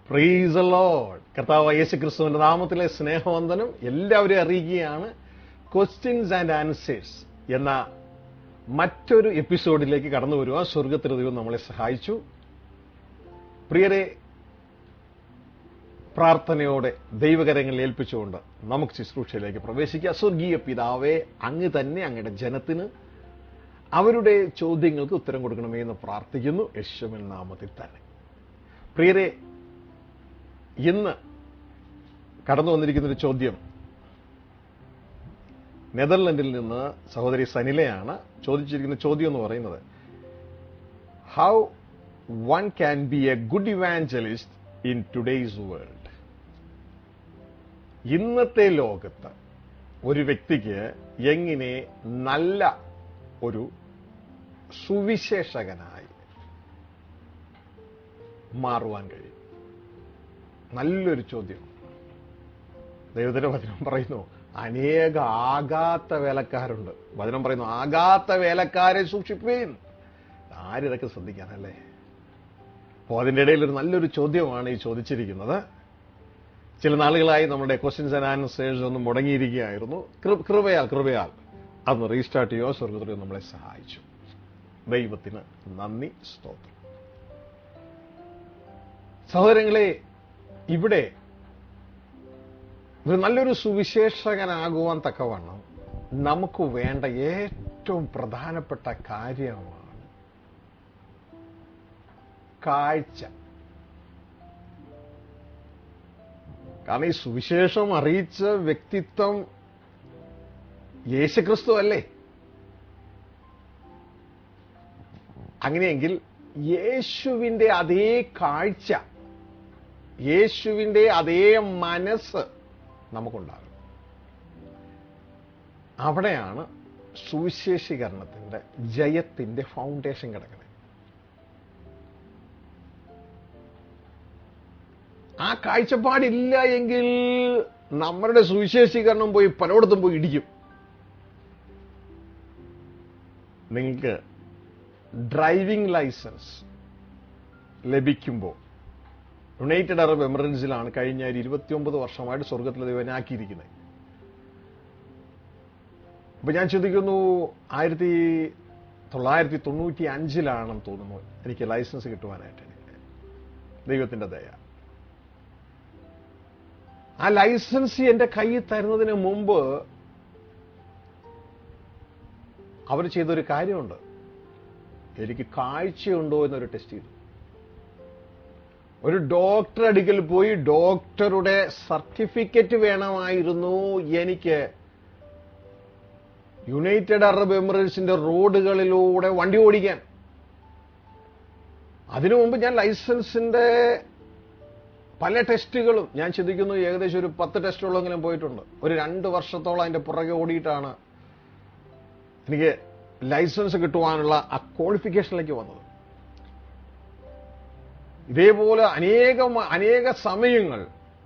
പ്രീസ് load കർത്താവ് യേശു ക്രിസ്തുവിന്റെ നാമത്തിലെ സ്നേഹവന്ദനം എല്ലാവരെയും അറിയിക്കുകയാണ് ക്വസ്റ്റ്യൻസ് ആൻഡ് ആൻസേഴ്സ് എന്ന മറ്റൊരു എപ്പിസോഡിലേക്ക് കടന്നു വരുവാൻ സ്വർഗത്തിലെ ദൈവം നമ്മളെ സഹായിച്ചു പ്രിയരെ പ്രാർത്ഥനയോടെ ദൈവകരങ്ങളിൽ ഏൽപ്പിച്ചുകൊണ്ട് നമുക്ക് ശുശ്രൂഷയിലേക്ക് പ്രവേശിക്കുക സ്വർഗീയ പിതാവെ അങ്ങ് തന്നെ അങ്ങയുടെ ജനത്തിന് അവരുടെ ചോദ്യങ്ങൾക്ക് ഉത്തരം കൊടുക്കണമേ എന്ന് പ്രാർത്ഥിക്കുന്നു യശുവൻ നാമത്തിൽ തന്നെ പ്രിയരെ ഇന്ന് കടന്നു വന്നിരിക്കുന്ന ഒരു ചോദ്യം നെതർലൻഡിൽ നിന്ന് സഹോദരി സനിലയാണ് ചോദിച്ചിരിക്കുന്ന ചോദ്യം എന്ന് പറയുന്നത് how one can be a good evangelist in today's world ഇന്നത്തെ ലോകത്ത് ഒരു വ്യക്തിക്ക് എങ്ങനെ നല്ല ഒരു സുവിശേഷകനായി മാറുവാൻ കഴിയും നല്ലൊരു ചോദ്യം ദൈവത്തിന്റെ വചനം പറയുന്നു അനേക ആകാത്ത വേലക്കാരുണ്ട് വചനം പറയുന്നു ആകാത്ത വേലക്കാരെ സൂക്ഷിപ്പീൻ ആരിതൊക്കെ ശ്രദ്ധിക്കാനല്ലേ അപ്പോൾ അതിൻ്റെ ഇടയിൽ ഒരു നല്ലൊരു ചോദ്യമാണ് ഈ ചോദിച്ചിരിക്കുന്നത് ചില നാളുകളായി നമ്മുടെ ക്വസ്റ്റ്യൻസ് ആൻഡ് ആൻസേഴ്സ് ഒന്ന് മുടങ്ങിയിരിക്കുകയായിരുന്നു കൃ- കൃപയാൽ കൃപയാൽ അതൊന്ന് റീസ്റ്റാർട്ട് ചെയ്യുക സ്വർഗത്തിൽ നമ്മളെ സഹായിച്ചു ദൈവത്തിന് നന്ദി സ്തോത്രം സഹോദരങ്ങളെ ഇവിടെ ഒരു നല്ലൊരു സുവിശേഷകനാകുവാൻ തക്കവണ്ണം നമുക്ക് വേണ്ട ഏറ്റവും പ്രധാനപ്പെട്ട കാര്യമാണ് കാഴ്ച കാരണം ഈ സുവിശേഷം അറിയിച്ച വ്യക്തിത്വം യേശുക്രിസ്തു അല്ലേ അങ്ങനെയെങ്കിൽ യേശുവിന്റെ അതേ കാഴ്ച യേശുവിന്റെ അതേ മനസ്സ് നമുക്കുണ്ടാകും അവിടെയാണ് സുവിശേഷീകരണത്തിന്റെ ജയത്തിന്റെ ഫൗണ്ടേഷൻ കിടക്കുന്നത് ആ കാഴ്ചപ്പാടില്ല എങ്കിൽ നമ്മളുടെ സുവിശേഷീകരണം പോയി പലയിടത്തും പോയി ഇടിക്കും നിങ്ങൾക്ക് ഡ്രൈവിംഗ് ലൈസൻസ് ലഭിക്കുമ്പോൾ യുണൈറ്റഡ് അറബ് എമിറേറ്റ്സിലാണ് കഴിഞ്ഞ ഒരു ഇരുപത്തിയൊമ്പത് വർഷമായിട്ട് സ്വർഗത്തിലെ ദൈവനാക്കിയിരിക്കുന്നത് അപ്പൊ ഞാൻ ചിന്തിക്കുന്നു ആയിരത്തി തൊള്ളായിരത്തി തൊണ്ണൂറ്റി അഞ്ചിലാണെന്ന് തോന്നുന്നു എനിക്ക് ലൈസൻസ് കിട്ടുവാനായിട്ട് ദൈവത്തിന്റെ ദയ ആ ലൈസൻസ് എന്റെ കയ്യിൽ തരുന്നതിന് മുമ്പ് അവർ ചെയ്തൊരു കാര്യമുണ്ട് എനിക്ക് കാഴ്ചയുണ്ടോ എന്നൊരു ടെസ്റ്റ് ചെയ്തു ഒരു ഡോക്ടർ അടുക്കൽ പോയി ഡോക്ടറുടെ സർട്ടിഫിക്കറ്റ് വേണമായിരുന്നു എനിക്ക് യുണൈറ്റഡ് അറബ് എമിറേറ്റ്സിന്റെ റോഡുകളിലൂടെ വണ്ടി ഓടിക്കാൻ അതിനു മുമ്പ് ഞാൻ ലൈസൻസിന്റെ പല ടെസ്റ്റുകളും ഞാൻ ചിന്തിക്കുന്നു ഏകദേശം ഒരു പത്ത് ടെസ്റ്റുകളെങ്കിലും പോയിട്ടുണ്ട് ഒരു രണ്ട് വർഷത്തോളം അതിന്റെ പുറകെ ഓടിയിട്ടാണ് എനിക്ക് ലൈസൻസ് കിട്ടുവാനുള്ള ആ ക്വാളിഫിക്കേഷനിലേക്ക് വന്നത് ഇതേപോലെ അനേകം അനേക സമയങ്ങൾ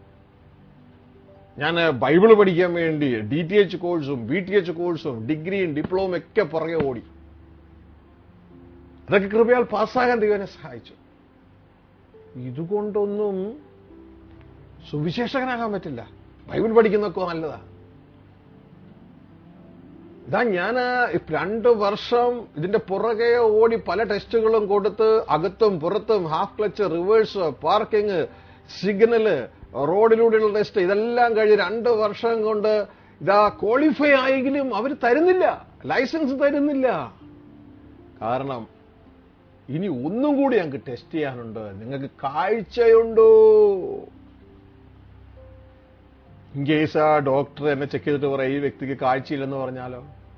ഞാൻ ബൈബിൾ പഠിക്കാൻ വേണ്ടി ഡി ടി എച്ച് കോഴ്സും ബി ടി എച്ച് കോഴ്സും ഡിഗ്രിയും ഡിപ്ലോമയും ഒക്കെ പുറകെ ഓടി അതൊക്കെ കൃപയാൽ പാസ്സാകാൻ ദൈവനെ സഹായിച്ചു ഇതുകൊണ്ടൊന്നും സുവിശേഷകനാകാൻ പറ്റില്ല ബൈബിൾ പഠിക്കുന്നൊക്കെ നല്ലതാ ഇതാ ഞാൻ രണ്ട് വർഷം ഇതിന്റെ പുറകെ ഓടി പല ടെസ്റ്റുകളും കൊടുത്ത് അകത്തും പുറത്തും half clutch reverse parking signal റോഡിലൂടെയുള്ള ടെസ്റ്റ് ഇതെല്ലാം കഴിഞ്ഞ് രണ്ട് വർഷം കൊണ്ട് ഇതാ ക്വാളിഫൈ ആയെങ്കിലും അവർ തരുന്നില്ല ലൈസൻസ് തരുന്നില്ല കാരണം ഇനി ഒന്നും കൂടി ഞങ്ങൾക്ക് ടെസ്റ്റ് ചെയ്യാനുണ്ട് നിങ്ങൾക്ക് കാഴ്ചയുണ്ടോ ഇൻ കേസ് ആ ഡോക്ടർ എന്നെ ചെക്ക് ചെയ്തിട്ട് പറയും ഈ വ്യക്തിക്ക് കാഴ്ചയില്ലെന്ന് പറഞ്ഞാലോ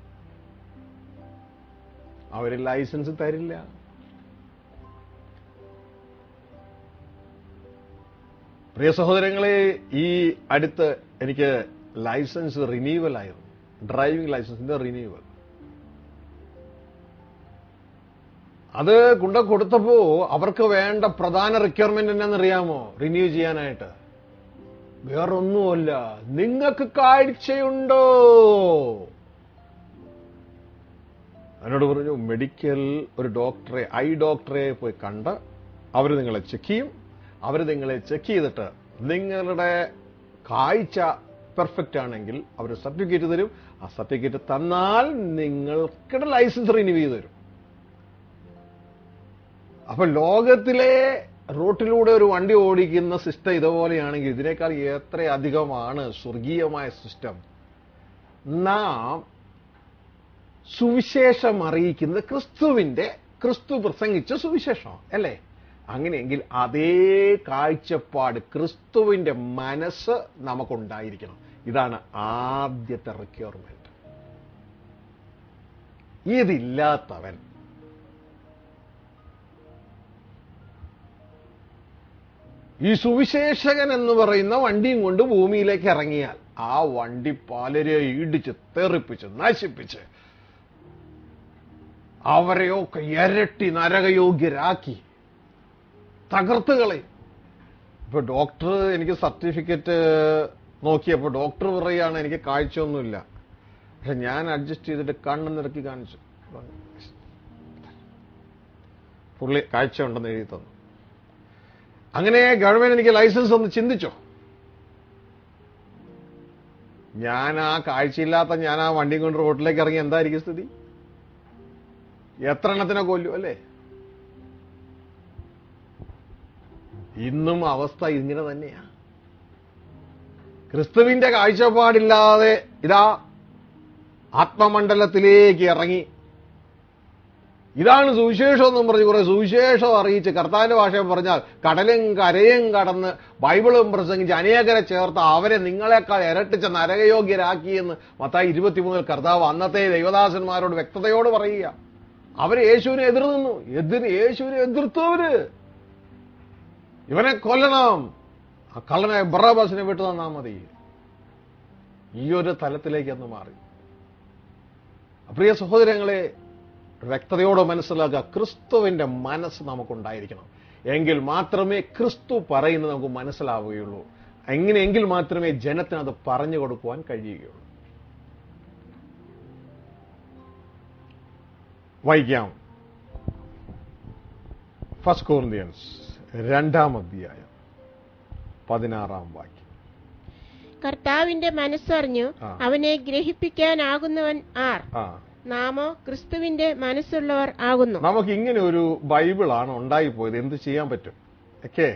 അവര് ലൈസൻസ് തരില്ല പ്രിയ സഹോദരങ്ങളെ ഈ അടുത്ത് എനിക്ക് ലൈസൻസ് റിന്യൂവൽ ആയിരുന്നു ഡ്രൈവിംഗ് ലൈസൻസിന്റെ റിന്യൂവൽ അത് കൊണ്ട കൊടുത്തപ്പോ അവർക്ക് വേണ്ട പ്രധാന റിക്വയർമെന്റ് എന്നാണെന്നറിയാമോ റിന്യൂ ചെയ്യാനായിട്ട് വേറൊന്നുമല്ല നിങ്ങൾക്ക് കാഴ്ചയുണ്ടോ എന്നോട് പറഞ്ഞു മെഡിക്കൽ ഒരു ഡോക്ടറെ ഐ ഡോക്ടറെ പോയി കണ്ട് അവർ നിങ്ങളെ ചെക്ക് ചെയ്യും അവർ നിങ്ങളെ ചെക്ക് ചെയ്തിട്ട് നിങ്ങളുടെ കാഴ്ച പെർഫെക്റ്റ് ആണെങ്കിൽ അവർ സർട്ടിഫിക്കറ്റ് തരും ആ സർട്ടിഫിക്കറ്റ് തന്നാൽ നിങ്ങൾക്കിടെ ലൈസൻസ് റിന്യൂ ചെയ്ത് തരും അപ്പൊ ലോകത്തിലെ റോട്ടിലൂടെ ഒരു വണ്ടി ഓടിക്കുന്ന സിസ്റ്റം ഇതുപോലെയാണെങ്കിൽ ഇതിനേക്കാൾ എത്ര അധികമാണ് സ്വർഗീയമായ സിസ്റ്റം നാം സുവിശേഷം അറിയിക്കുന്നത് ക്രിസ്തുവിന്റെ ക്രിസ്തു പ്രസംഗിച്ച സുവിശേഷം അല്ലേ അങ്ങനെയെങ്കിൽ അതേ കാഴ്ചപ്പാട് ക്രിസ്തുവിന്റെ മനസ്സ് നമുക്കുണ്ടായിരിക്കണം ഇതാണ് ആദ്യത്തെ റിക്വയർമെന്റ് ഇതില്ലാത്തവൻ ഈ സുവിശേഷകൻ എന്ന് പറയുന്ന വണ്ടിയും കൊണ്ട് ഭൂമിയിലേക്ക് ഇറങ്ങിയാൽ ആ വണ്ടി പലരെ ഇടിച്ച് തെറിപ്പിച്ച് നശിപ്പിച്ച് അവരെയൊക്കെ ഇരട്ടി നരകയോഗ്യരാക്കി തകർത്തുകളെ ഇപ്പൊ ഡോക്ടർ എനിക്ക് സർട്ടിഫിക്കറ്റ് നോക്കിയപ്പോൾ ഡോക്ടർ പറയുകയാണ് എനിക്ക് കാഴ്ചയൊന്നുമില്ല പക്ഷെ ഞാൻ അഡ്ജസ്റ്റ് ചെയ്തിട്ട് കണ്ണ് നിറക്കി കാണിച്ചു പുള്ളി കാഴ്ച ഉണ്ടെന്ന് എഴുതി തന്നു അങ്ങനെ ഗവൺമെന്റ് എനിക്ക് ലൈസൻസ് ഒന്ന് ചിന്തിച്ചോ ഞാൻ ആ കാഴ്ചയില്ലാത്ത ഞാൻ ആ വണ്ടിയും കൊണ്ട് റോഡിലേക്ക് ഇറങ്ങി എന്തായിരിക്കും സ്ഥിതി എത്ര എണ്ണത്തിനെ കൊല്ലും അല്ലേ ഇന്നും അവസ്ഥ ഇങ്ങനെ തന്നെയാ ക്രിസ്തുവിന്റെ കാഴ്ചപ്പാടില്ലാതെ ഇതാ ആത്മമണ്ഡലത്തിലേക്ക് ഇറങ്ങി ഇതാണ് സുവിശേഷം എന്നും പറഞ്ഞ് കുറെ സുവിശേഷം അറിയിച്ച് കർത്താവിന്റെ ഭാഷ പറഞ്ഞാൽ കടലും കരയും കടന്ന് ബൈബിളും പ്രസംഗിച്ച് അനേകരെ ചേർത്ത് അവരെ നിങ്ങളെക്കാൾ ഇരട്ടിച്ച നരകയോഗ്യരാക്കിയെന്ന് മത്തായി ഇരുപത്തിമൂന്നിൽ കർത്താവ് അന്നത്തെ ദൈവദാസന്മാരോട് വ്യക്തതയോട് പറയുക അവര് യേശുവിനെ എതിർ നിന്നു എതിർ യേശുവിനെ എതിർത്തവര് ഇവനെ കൊല്ലണം ആ കള്ളനെ ബറാബാസിനെ വിട്ടു തന്നാ മതി ഈ ഒരു തലത്തിലേക്ക് അന്ന് മാറി പ്രിയ സഹോദരങ്ങളെ വ്യക്തതയോടെ മനസ്സിലാക്കുക ക്രിസ്തുവിന്റെ മനസ്സ് നമുക്കുണ്ടായിരിക്കണം എങ്കിൽ മാത്രമേ ക്രിസ്തു പറയുന്നത് നമുക്ക് മനസ്സിലാവുകയുള്ളൂ എങ്ങനെയെങ്കിൽ മാത്രമേ ജനത്തിന് അത് പറഞ്ഞു കൊടുക്കുവാൻ കഴിയുകയുള്ളൂ വായിക്കാം ഫസ്റ്റ് കോറിന്ത്യൻസ് രണ്ടാം അധ്യായം പതിനാറാം വാക്യം കർത്താവിന്റെ മനസ്സറിഞ്ഞു ആ. അവനെ ഗ്രഹിപ്പിക്കാനാകുന്നവൻ ആർ ആ നാമോ ക്രിസ്തുവിന്റെ മനസ്സുള്ളവർ ആകുന്നു നമുക്ക് ഇങ്ങനെ ഒരു ബൈബിളാണ് ഉണ്ടായിപ്പോയത് എന്ത് ചെയ്യാൻ പറ്റും ഓക്കെ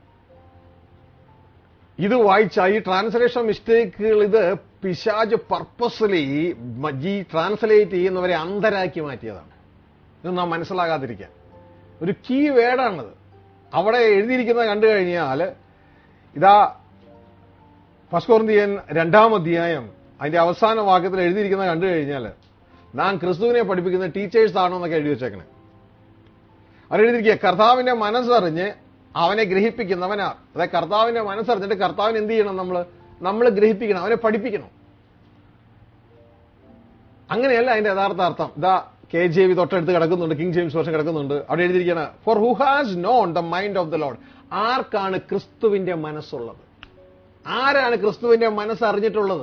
ഇത് വായിച്ച ഈ ട്രാൻസ്ലേഷൻ മിസ്റ്റേക്കുകൾ ഇത് പിശാജ് പർപ്പസ്ലി ഈ ട്രാൻസ്ലേറ്റ് ചെയ്യുന്നവരെ അന്ധരാക്കി മാറ്റിയതാണ് ഇത് നാം മനസ്സിലാകാതിരിക്കാൻ ഒരു കീ വേർഡാണത് അവിടെ എഴുതിയിരിക്കുന്നത് കണ്ടു കഴിഞ്ഞാൽ ഇതാ ഫസ്കോർന്തിയൻ രണ്ടാം അധ്യായം അതിന്റെ അവസാന വാക്യത്തിൽ എഴുതിയിരിക്കുന്നത് കണ്ടു കഴിഞ്ഞാൽ നാം ക്രിസ്തുവിനെ പഠിപ്പിക്കുന്ന ടീച്ചേഴ്സ് ആണോ എന്നൊക്കെ എഴുതി വെച്ചേക്കണേ അവർ എഴുതിയിരിക്കുക കർത്താവിന്റെ മനസ്സറിഞ്ഞ് അവനെ ഗ്രഹിപ്പിക്കുന്നവനാ അതായത് കർത്താവിന്റെ മനസ്സറിഞ്ഞിട്ട് കർത്താവിന് എന്ത് ചെയ്യണം നമ്മൾ നമ്മൾ ഗ്രഹിപ്പിക്കണം അവനെ പഠിപ്പിക്കണം അങ്ങനെയല്ല അതിന്റെ യഥാർത്ഥ അർത്ഥം ഇതാ കെ ജെ വി തൊട്ടടുത്ത് കിടക്കുന്നുണ്ട് കിങ് ജെയിംസ് വർഷം കിടക്കുന്നുണ്ട് അവിടെ എഴുതിയിരിക്കുകയാണ് for who has known the mind of the lord ആർക്കാണ് ക്രിസ്തുവിന്റെ മനസ്സുള്ളത് ആരാണ് ക്രിസ്തുവിന്റെ മനസ്സ് അറിഞ്ഞിട്ടുള്ളത്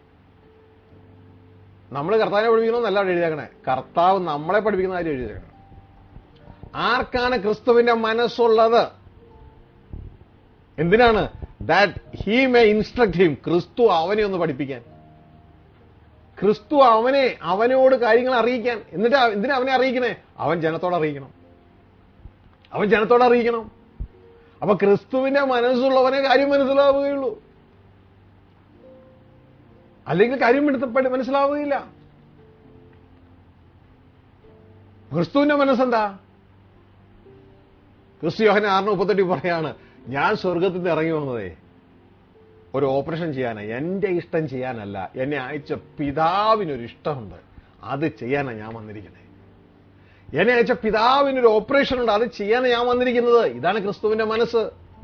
നമ്മൾ കർത്താവിനെ പഠിപ്പിക്കണമെന്നല്ല അവിടെ എഴുതിയേക്കണേ കർത്താവ് നമ്മളെ പഠിപ്പിക്കുന്ന കാര്യം എഴുതിയേക്കണം ആർക്കാണ് ക്രിസ്തുവിന്റെ മനസ്സുള്ളത് എന്തിനാണ് that he may instruct him ക്രിസ്തു അവനെ ഒന്ന് പഠിപ്പിക്കാൻ ക്രിസ്തു അവനെ അവനോട് കാര്യങ്ങൾ അറിയിക്കാൻ എന്നിട്ട് അവ- എന്തിനാ അവനെ അറിയിക്കണേ അവൻ ജനത്തോട് അറിയിക്കണം അവൻ ജനത്തോട് അറിയിക്കണം അപ്പൊ ക്രിസ്തുവിന്റെ മനസ്സുള്ളവനെ കാര്യം മനസ്സിലാവുകയുള്ളൂ അല്ലെങ്കിൽ കാര്യം എടുത്തപ്പെട്ട് മനസ്സിലാവുകയില്ല ക്രിസ്തുവിന്റെ മനസ്സെന്താ ക്രിസ്തു യോഹന ആറിന് മുപ്പത്തെട്ടി പറയാണ് ഞാൻ സ്വർഗത്തിൽ നിന്ന് ഇറങ്ങി വന്നതേ ഒരു ഓപ്പറേഷൻ ചെയ്യാനാ എന്റെ ഇഷ്ടം ചെയ്യാനല്ല എന്നെ അയച്ച പിതാവിനൊരു ഇഷ്ടമുണ്ട് അത് ചെയ്യാനാണ് ഞാൻ വന്നിരിക്കുന്നത് എന്നെ അയച്ച പിതാവിനൊരു ഓപ്പറേഷൻ ഉണ്ട് അത് ചെയ്യാനാണ് ഞാൻ വന്നിരിക്കുന്നത് ഇതാണ് ക്രിസ്തുവിന്റെ മനസ്സ്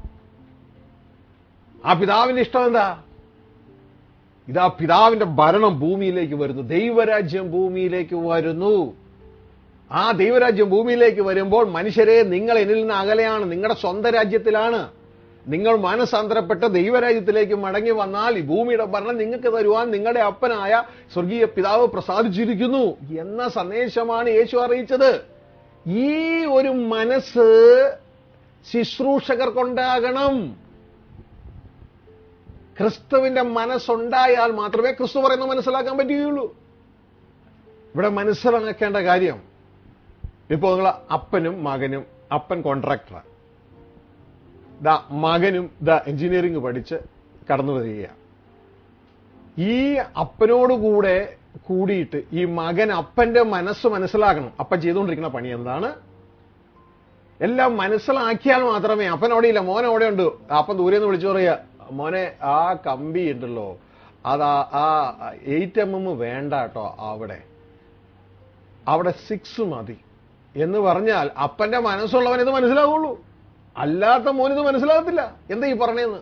ആ പിതാവിന്റെ ഇഷ്ടം എന്താ ഇതാ പിതാവിന്റെ ഭരണം ഭൂമിയിലേക്ക് വരുന്നു ദൈവരാജ്യം ഭൂമിയിലേക്ക് വരുന്നു ആ ദൈവരാജ്യം ഭൂമിയിലേക്ക് വരുമ്പോൾ മനുഷ്യരെ നിങ്ങൾ എന്നിൽ നിന്ന് അകലെയാണ് നിങ്ങളുടെ സ്വന്തം രാജ്യത്തിലാണ് നിങ്ങൾ മാനസാന്തരപ്പെട്ട് ദൈവരാജ്യത്തിലേക്ക് മടങ്ങി വന്നാൽ ഈ ഭൂമിയുടെ ഭരണം നിങ്ങൾക്ക് തരുവാൻ നിങ്ങളുടെ അപ്പനായ സ്വർഗീയ പിതാവ് പ്രസാദിച്ചിരിക്കുന്നു എന്ന സന്ദേശമാണ് യേശു അറിയിച്ചത് ഈ ഒരു മനസ്സ് ശുശ്രൂഷകർക്കുണ്ടാകണം ക്രിസ്തുവിന്റെ മനസ്സുണ്ടായാൽ മാത്രമേ ക്രിസ്തു പറയുന്നത് മനസ്സിലാക്കാൻ പറ്റുകയുള്ളൂ ഇവിടെ മനസ്സിലാക്കേണ്ട കാര്യം ഇപ്പോൾ നിങ്ങൾ അപ്പനും മകനും അപ്പൻ കോൺട്രാക്ടറാണ് ദാ മകനും ദാ എഞ്ചിനീയറിംഗ് പഠിച്ച് കടന്നു വരികയാണ് ഈ അപ്പനോടുകൂടെ കൂടിയിട്ട് ഈ മകൻ അപ്പന്റെ മനസ്സ് മനസ്സിലാക്കണം അപ്പൻ ചെയ്തുകൊണ്ടിരിക്കുന്ന പണി എന്താണ് എല്ലാം മനസ്സിലാക്കിയാൽ മാത്രമേ അപ്പൻ അവിടെയില്ല മോൻ അവിടെ ഉണ്ട് അപ്പൻ ദൂരെ നിന്ന് വിളിച്ചു പറയുക മോനെ ആ കമ്പി ഉണ്ടല്ലോ അത് ആ- ആ എയ്റ്റ് എം എം വേണ്ട കേട്ടോ അവിടെ അവിടെ സിക്സ് മതി എന്ന് പറഞ്ഞാൽ അപ്പന്റെ മനസ്സുള്ളവൻ ഇത് മനസ്സിലാവുള്ളൂ അല്ലാത്ത മോൻ ഇത് മനസ്സിലാകത്തില്ല എന്താ ഈ പറഞ്ഞതെന്ന്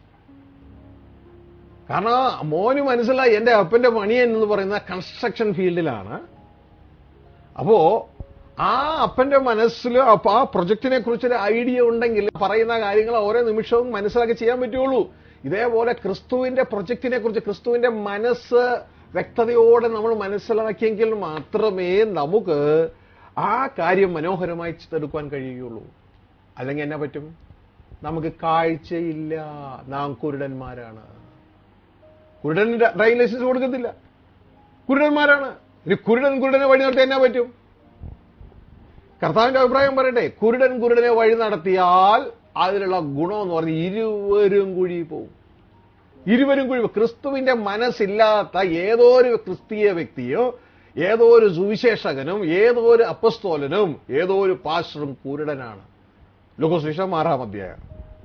കാരണം മോന് മനസ്സിലായി എന്റെ അപ്പന്റെ പണി എന്ന് പറയുന്ന കൺസ്ട്രക്ഷൻ ഫീൽഡിലാണ് അപ്പോ ആ അപ്പന്റെ മനസ്സിൽ അപ്പൊ ആ പ്രൊജക്ടിനെ കുറിച്ചൊരു ഐഡിയ ഉണ്ടെങ്കിൽ പറയുന്ന കാര്യങ്ങൾ ഓരോ നിമിഷവും മനസ്സിലാക്കി ചെയ്യാൻ പറ്റുള്ളൂ ഇതേപോലെ ക്രിസ്തുവിന്റെ പ്രൊജക്ടിനെ കുറിച്ച് ക്രിസ്തുവിന്റെ മനസ്സ് വ്യക്തതയോടെ നമ്മൾ മനസ്സിലാക്കിയെങ്കിൽ മാത്രമേ നമുക്ക് ആ കാര്യം മനോഹരമായി ചിത്തെടുക്കാൻ കഴിയുകയുള്ളൂ അല്ലെങ്കിൽ എന്നാ പറ്റും നമുക്ക് കാഴ്ചയില്ല നാം കുരുടന്മാരാണ് കുരുടന് ഡ്രൈവിംഗ് ലൈസൻസ് കൊടുക്കത്തില്ല കുരുടന്മാരാണ് ഒരു കുരുടൻ കുരുടനെ വഴി നടത്തി എന്നാ പറ്റും കർത്താവിന്റെ അഭിപ്രായം പറയട്ടെ കുരുടൻ കുരുടനെ വഴി നടത്തിയാൽ അതിലുള്ള ഗുണം എന്ന് പറഞ്ഞ് ഇരുവരും കുഴി പോവും ഇരുവരും കുഴി പോവും. ക്രിസ്തുവിന്റെ മനസ്സില്ലാത്ത ഏതോ ഒരു ക്രിസ്തീയ വ്യക്തിയോ ഏതോ ഒരു സുവിശേഷകനും ഏതോ ഒരു അപ്പസ്തോലനും ഏതോ ഒരു പാസ്റ്ററും കുരുടനാണ് ലൂക്കോസ് സുവിശേഷം ആറാം അധ്യായം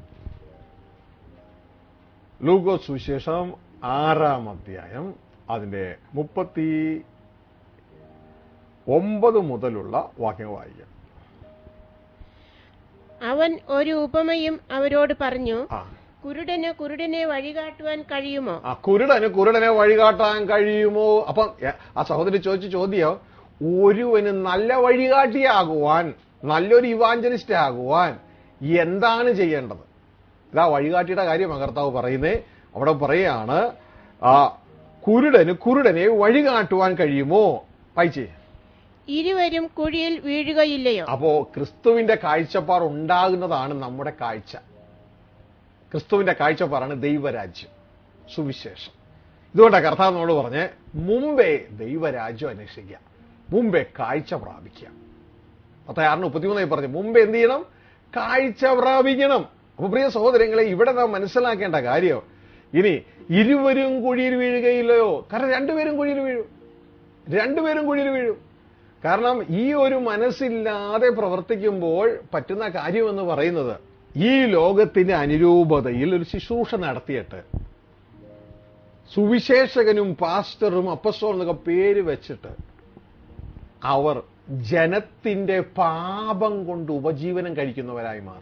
ലൂക്കോസ് സുവിശേഷം ആറാം അധ്യായം അതിന്റെ മുപ്പത്തി ഒമ്പത് മുതലുള്ള വാക്യം വായിക്കാം അവൻ ഒരു ഉപമയും അവരോട് പറഞ്ഞു ആ കുരുടന് കുരുടനെ വഴികാട്ടുവാൻ കഴിയുമോ ആ കുരുടന് കുരുടനെ വഴികാട്ടാൻ കഴിയുമോ അപ്പം എ, ആ സഹോദരി ചോദിച്ച ചോദ്യം ഒരുവന് നല്ല വഴികാട്ടിയാകുവാൻ നല്ലൊരു ഇവാഞ്ചലിസ്റ്റ് ആകുവാൻ എന്താണ് ചെയ്യേണ്ടത് ഇതാ വഴികാട്ടിയുടെ കാര്യം കർത്താവ് പറയുന്നേ അവിടെ പറയാണ് ആ കുരുടന് കുരുടനെ വഴികാട്ടുവാൻ കഴിയുമോ വായിച്ചേ ഇരുവരും കുഴിയിൽ വീഴുകയില്ലയോ അപ്പോ ക്രിസ്തുവിന്റെ കാഴ്ചപ്പാട് ഉണ്ടാകുന്നതാണ് നമ്മുടെ കാഴ്ച ക്രിസ്തുവിന്റെ കാഴ്ചപ്പാടാണ് ദൈവരാജ്യം സുവിശേഷം ഇതുകൊണ്ടാണ് കർത്താവ് നമ്മോട് പറഞ്ഞ് മുമ്പേ ദൈവരാജ്യം അന്വേഷിക്കുക മുമ്പേ കാഴ്ച പ്രാപിക്കുക പത്താറിന് മുപ്പത്തിമൂന്നായി പറഞ്ഞു മുമ്പേ എന്ത് ചെയ്യണം കാഴ്ച പ്രാപിക്കണം അപ്പൊ പ്രിയ സഹോദരങ്ങളെ ഇവിടെ നാം മനസ്സിലാക്കേണ്ട കാര്യം ഇനി ഇരുവരും കുഴിയിൽ വീഴുകയില്ലയോ കാരണം രണ്ടുപേരും കുഴിയിൽ വീഴും രണ്ടുപേരും കുഴിയിൽ വീഴും കാരണം ഈ ഒരു മനസ്സില്ലാതെ പ്രവർത്തിക്കുമ്പോൾ പറ്റുന്ന കാര്യമെന്ന് പറയുന്നത് ഈ ലോകത്തിന്റെ അനുരൂപതയിൽ ഒരു ശുശ്രൂഷ നടത്തിയിട്ട് സുവിശേഷകനും പാസ്റ്ററും അപ്പസ്റ്റോൾ എന്നൊക്കെ പേര് വെച്ചിട്ട് അവർ ജനത്തിന്റെ പാപം കൊണ്ട് ഉപജീവനം കഴിക്കുന്നവരായി മാറും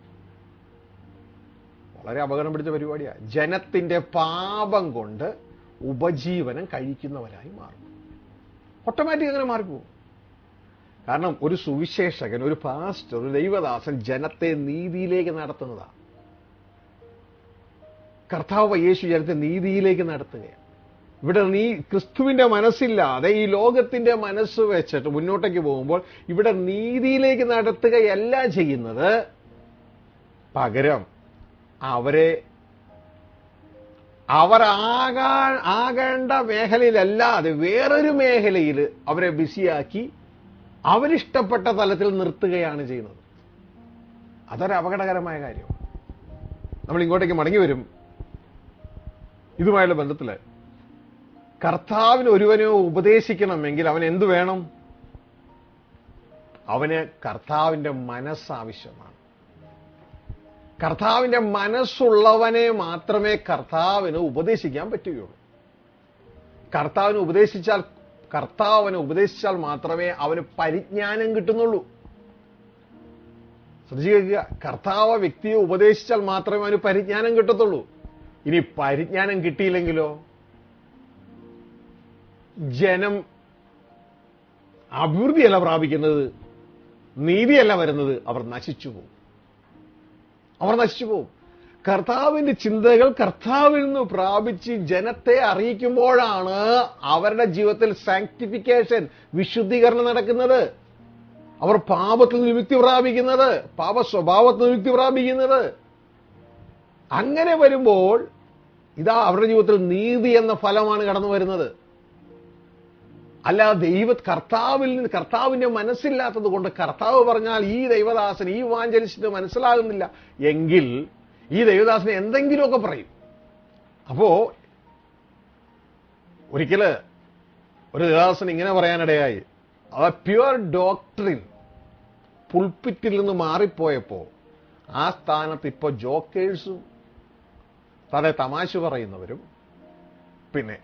വളരെ അപകടം പിടിച്ച പരിപാടിയാണ് ജനത്തിന്റെ പാപം കൊണ്ട് ഉപജീവനം കഴിക്കുന്നവരായി മാറും ഓട്ടോമാറ്റിക് അങ്ങനെ മാറിപ്പോകും കാരണം ഒരു സുവിശേഷകൻ ഒരു പാസ്റ്റർ ഒരു ദൈവദാസൻ ജനത്തെ നീതിയിലേക്ക് നടത്തുന്നതാണ് കർത്താവ് യേശു ജനത്തെ നീതിയിലേക്ക് നടത്തുകയാണ് ഇവിടെ നീ ക്രിസ്തുവിന്റെ മനസ്സില്ലാതെ ഈ ലോകത്തിന്റെ മനസ്സ് വെച്ചിട്ട് മുന്നോട്ടേക്ക് പോകുമ്പോൾ ഇവിടെ നീതിയിലേക്ക് നടത്തുകയല്ല ചെയ്യുന്നത് പകരം അവരെ അവരാകാ ആകേണ്ട മേഖലയിലല്ലാതെ വേറൊരു മേഖലയിൽ അവരെ ബിസിയാക്കി അവരിഷ്ടപ്പെട്ട തലത്തിൽ നിർത്തുകയാണ് ചെയ്യുന്നത് അതൊരു അപകടകരമായ കാര്യമാണ് നമ്മൾ ഇങ്ങോട്ടേക്ക് മടങ്ങി വരും ഇതുമായുള്ള ബന്ധത്തില് കർത്താവിന് ഒരുവനെ ഉപദേശിക്കണമെങ്കിൽ അവൻ എന്തു വേണം അവന് കർത്താവിന്റെ മനസ്സ് ആവശ്യമാണ് കർത്താവിന്റെ മനസ്സുള്ളവനെ മാത്രമേ കർത്താവിന് ഉപദേശിക്കാൻ പറ്റുകയുള്ളൂ കർത്താവിന് ഉപദേശിച്ചാൽ കർത്താവിനെ ഉപദേശിച്ചാൽ മാത്രമേ അവന് പരിജ്ഞാനം കിട്ടുന്നുള്ളൂ ശ്രദ്ധിക്കുക കർത്താവ് വ്യക്തിയെ ഉപദേശിച്ചാൽ മാത്രമേ അവന് പരിജ്ഞാനം കിട്ടത്തുള്ളൂ ഇനി പരിജ്ഞാനം കിട്ടിയില്ലെങ്കിലോ ജനം അഭിവൃദ്ധിയല്ല പ്രാപിക്കുന്നത് നീതിയല്ല വരുന്നത് അവർ നശിച്ചു പോകും അവർ നശിച്ചു പോകും കർത്താവിന്റെ ചിന്തകൾ കർത്താവിൽ നിന്ന് പ്രാപിച്ച് ജനത്തെ അറിയിക്കുമ്പോഴാണ് അവരുടെ ജീവിതത്തിൽ സാങ്ക്ടിഫിക്കേഷൻ വിശുദ്ധീകരണം നടക്കുന്നത് അവർ പാപത്തിൽ നിന്ന് വിമുക്തി പ്രാപിക്കുന്നത് പാപ സ്വഭാവത്തിൽ നിന്ന് വിമുക്തി പ്രാപിക്കുന്നത് അങ്ങനെ വരുമ്പോൾ ഇതാ അവരുടെ ജീവിതത്തിൽ നീതി എന്ന ഫലമാണ് കടന്നു വരുന്നത് അല്ല ദൈവ കർത്താവിൽ നിന്ന് കർത്താവിന്റെ മനസ്സില്ലാത്തത് കൊണ്ട് കർത്താവ് പറഞ്ഞാൽ ഈ ദൈവദാസൻ ഈ വാഞ്ചലിച്ചിട്ട് മനസ്സിലാകുന്നില്ല എങ്കിൽ ഈ ദൈവദാസന് എന്തെങ്കിലുമൊക്കെ പറയും അപ്പോ ഒരിക്കല് ഒരു ദേവദാസൻ ഇങ്ങനെ പറയാനിടയായി ആ പ്യുവർ ഡോക്ടറിൻ പുൾപ്പിറ്റിൽ നിന്ന് മാറിപ്പോയപ്പോ ആ സ്ഥാനത്ത് ഇപ്പൊ ജോക്കേഴ്സും തടെ തമാശ പറയുന്നവരും പിന്നെ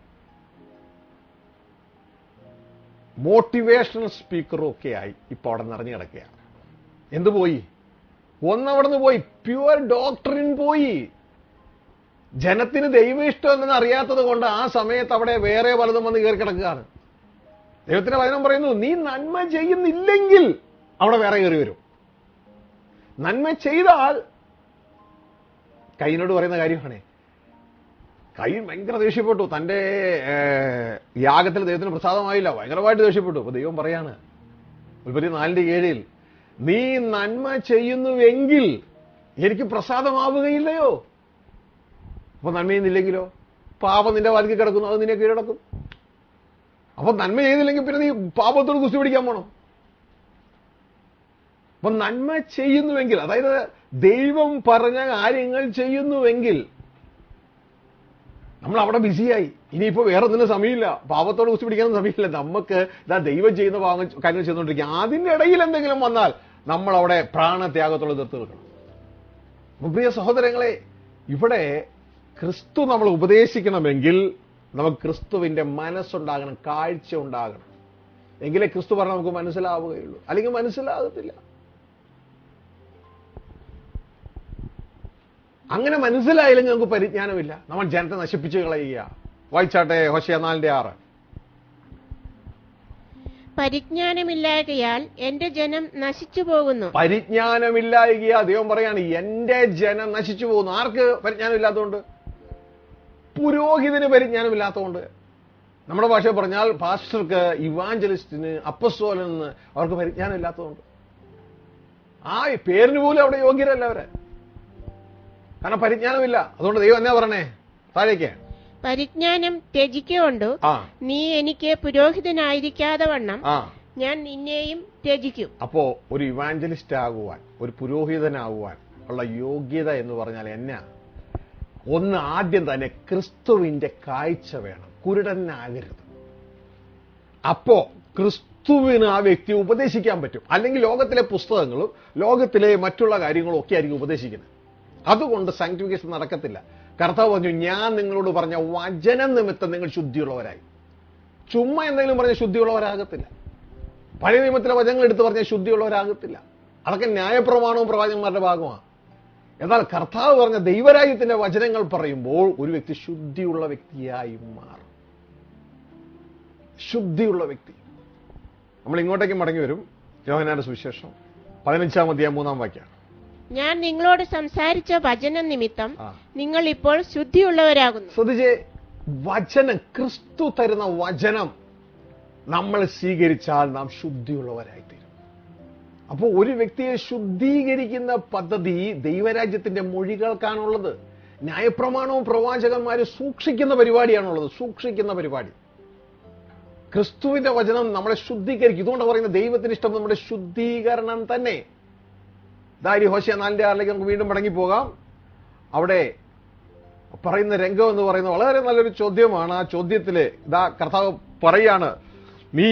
മോട്ടിവേഷണൽ സ്പീക്കറും ഒക്കെ ആയി ഇപ്പൊ അവിടെ നിറഞ്ഞു കിടക്കുകയാണ് എന്ത് പോയി ഒന്നവിടുന്ന് പോയി പ്യുവർ ഡോക്ടറിൻ പോയി ജനത്തിന് ദൈവ ഇഷ്ടമെന്ന് അറിയാത്തത് കൊണ്ട് ആ സമയത്ത് അവിടെ വേറെ പലതും വന്ന് കയറി കിടക്കുകയാണ് ദൈവത്തിന്റെ വചനം പറയുന്നു നീ നന്മ ചെയ്യുന്നില്ലെങ്കിൽ അവിടെ വേറെ കയറി വരും നന്മ ചെയ്താൽ കൈനോട് പറയുന്ന കാര്യമാണേ കൈ ഭയങ്കര ദേഷ്യപ്പെട്ടു തന്റെ ഏഹ്, യാഗത്തിൽ ദൈവത്തിന് പ്രസാദമായില്ല ഭയങ്കരമായിട്ട് ദേഷ്യപ്പെട്ടു അപ്പൊ ദൈവം പറയാണ് ഉൽപ്പത്തി നാലിന്റെ ഏഴിൽ നീ നന്മ ചെയ്യുന്നുവെങ്കിൽ എനിക്ക് പ്രസാദമാവുകയില്ലയോ അപ്പൊ നന്മ ചെയ്യുന്നില്ലെങ്കിലോ പാപം നിന്റെ വാതിൽ കിടക്കുന്നു അത് നിന്നെ കീഴടക്കും അപ്പൊ നന്മ ചെയ്തില്ലെങ്കിൽ പിന്നെ നീ പാപത്തോട് കുസ്തി പിടിക്കാൻ പോണം അപ്പൊ നന്മ ചെയ്യുന്നുവെങ്കിൽ അതായത് ദൈവം പറഞ്ഞ കാര്യങ്ങൾ ചെയ്യുന്നുവെങ്കിൽ നമ്മൾ അവിടെ ബിസിയായി ഇനിയിപ്പോ വേറെ ഒന്നിനും സമയമില്ല പാപത്തോട് കുസ്തി പിടിക്കാനും സമയമില്ല നമുക്ക് ഇതാ ദൈവം ചെയ്യുന്ന പാവങ്ങൾ കാര്യങ്ങൾ ചെയ്തുകൊണ്ടിരിക്കുക അതിന്റെ ഇടയിൽ എന്തെങ്കിലും വന്നാൽ നമ്മൾ അവിടെ പ്രാണത്യാഗത്തോട് തീർത്ത് വെക്കണം അപ്പൊ പ്രിയ സഹോദരങ്ങളെ ഇവിടെ ക്രിസ്തു നമ്മൾ ഉപദേശിക്കണമെങ്കിൽ നമുക്ക് ക്രിസ്തുവിന്റെ മനസ്സുണ്ടാകണം കാഴ്ച ഉണ്ടാകണം എങ്കിലേ ക്രിസ്തു പറഞ്ഞാൽ നമുക്ക് മനസ്സിലാവുകയുള്ളൂ അല്ലെങ്കിൽ മനസ്സിലാകത്തില്ല അങ്ങനെ മനസ്സിലായില്ലെങ്കിൽ നമുക്ക് പരിജ്ഞാനമില്ല നമ്മൾ ജനത്തെ നശിപ്പിച്ചു കളയുക വായിച്ചാട്ടെ ഹോശയ നാലിന്റെ ആറ് പരിജ്ഞാനമില്ലായകയാൽ എന്റെ ജനം നശിച്ചു പോകുന്നു പരിജ്ഞാനമില്ലായിക ദൈവം പറയാണ് എന്റെ ജനം നശിച്ചു പോകുന്നു ആർക്ക് പരിജ്ഞാനമില്ലാത്തതുകൊണ്ട് പുരോഹിതന് പരിജ്ഞാനമില്ലാത്തതുകൊണ്ട് നമ്മുടെ ഭാഷ പറഞ്ഞാൽ പാസ്റ്റർക്ക് ഇവാഞ്ചലിസ്റ്റിന് അപ്പസ്തോലന് അവർക്ക് പരിജ്ഞാനമില്ലാത്തതുകൊണ്ട് ആ പേരിന് പോലും അവിടെ യോഗ്യരല്ല അവരെ കാരണം പരിജ്ഞാനമില്ല അതുകൊണ്ട് ദൈവം എന്നാ പറഞ്ഞേ താഴേക്ക് പരിജ്ഞാനം ത്യജിക്കൊണ്ടു ആ നീ എനിക്ക് പുരോഹിതനായിരിക്കാതെ വണ്ണം ആ ഞാൻ നിന്നെയും ത്യജിക്കും അപ്പോ ഒരു ഇവാഞ്ചലിസ്റ്റ് ആകുവാൻ ഒരു പുരോഹിതനാകുവാൻ ഉള്ള യോഗ്യത എന്ന് പറഞ്ഞാൽ എന്നാ ഒന്ന് ആദ്യം തന്നെ ക്രിസ്തുവിന്റെ കാഴ്ച വേണം കുരുടനാകരുത് അപ്പോ ക്രിസ്തുവിന് ആ വ്യക്തി ഉപദേശിക്കാൻ പറ്റും അല്ലെങ്കിൽ ലോകത്തിലെ പുസ്തകങ്ങളും ലോകത്തിലെ മറ്റുള്ള കാര്യങ്ങളും ഒക്കെ ആയിരിക്കും ഉപദേശിക്കുന്നത് അതുകൊണ്ട് സാങ്ക്ടിഫിക്കേഷൻ നടക്കത്തില്ല കർത്താവ് പറഞ്ഞു ഞാൻ നിങ്ങളോട് പറഞ്ഞ വചനം നിമിത്തം നിങ്ങൾ ശുദ്ധിയുള്ളവരായി ചുമ്മാ എന്തെങ്കിലും പറഞ്ഞ ശുദ്ധിയുള്ളവരാകത്തില്ല പഴയ നിയമത്തിലെ വചനങ്ങൾ എടുത്തു പറഞ്ഞ ശുദ്ധിയുള്ളവരാകത്തില്ല അതൊക്കെ ന്യായപ്രമാണവും പ്രവാചകന്മാരുടെ ഭാഗമാണ് എന്നാൽ കർത്താവ് പറഞ്ഞ ദൈവരാജ്യത്തിന്റെ വചനങ്ങൾ പറയുമ്പോൾ ഒരു വ്യക്തി ശുദ്ധിയുള്ള വ്യക്തിയായി മാറും ശുദ്ധിയുള്ള വ്യക്തി നമ്മൾ ഇങ്ങോട്ടേക്ക് മടങ്ങി വരും യോഹനാന്റെ സുവിശേഷം പതിനഞ്ചാം അധ്യായം മൂന്നാം വാക്യാണ് ഞാൻ നിങ്ങളോട് സംസാരിച്ച വചനം നിമിത്തം ആ. നിങ്ങൾ ഇപ്പോൾ ശുദ്ധിയുള്ളവരാകുന്നു ശ്രദ്ധിച്ചേ വചനം ക്രിസ്തു തരുന്ന വചനം നമ്മൾ സ്വീകരിച്ചാൽ നാം ശുദ്ധിയുള്ളവരായിത്തീരും അപ്പോൾ ഒരു വ്യക്തിയെ ശുദ്ധീകരിക്കുന്ന പദ്ധതി ദൈവരാജ്യത്തിന്റെ മൊഴികൾക്കാണുള്ളത് ന്യായപ്രമാണവും പ്രവാചകന്മാരും സൂക്ഷിക്കുന്ന പരിപാടിയാണുള്ളത് സൂക്ഷിക്കുന്ന പരിപാടി ക്രിസ്തുവിന്റെ വചനം നമ്മളെ ശുദ്ധീകരിക്കും ഇതുകൊണ്ട് പറയുന്ന ദൈവത്തിന് ഇഷ്ടം നമ്മുടെ ശുദ്ധീകരണം തന്നെ ദാരി ഹോശ നാലിന്റെ ആറിലേക്ക് നമുക്ക് വീണ്ടും മടങ്ങി പോകാം അവിടെ പറയുന്ന രംഗം എന്ന് പറയുന്നത് വളരെ നല്ലൊരു ചോദ്യമാണ് ആ ചോദ്യത്തില് ഇതാ കർത്താവ് പറയാണ് നീ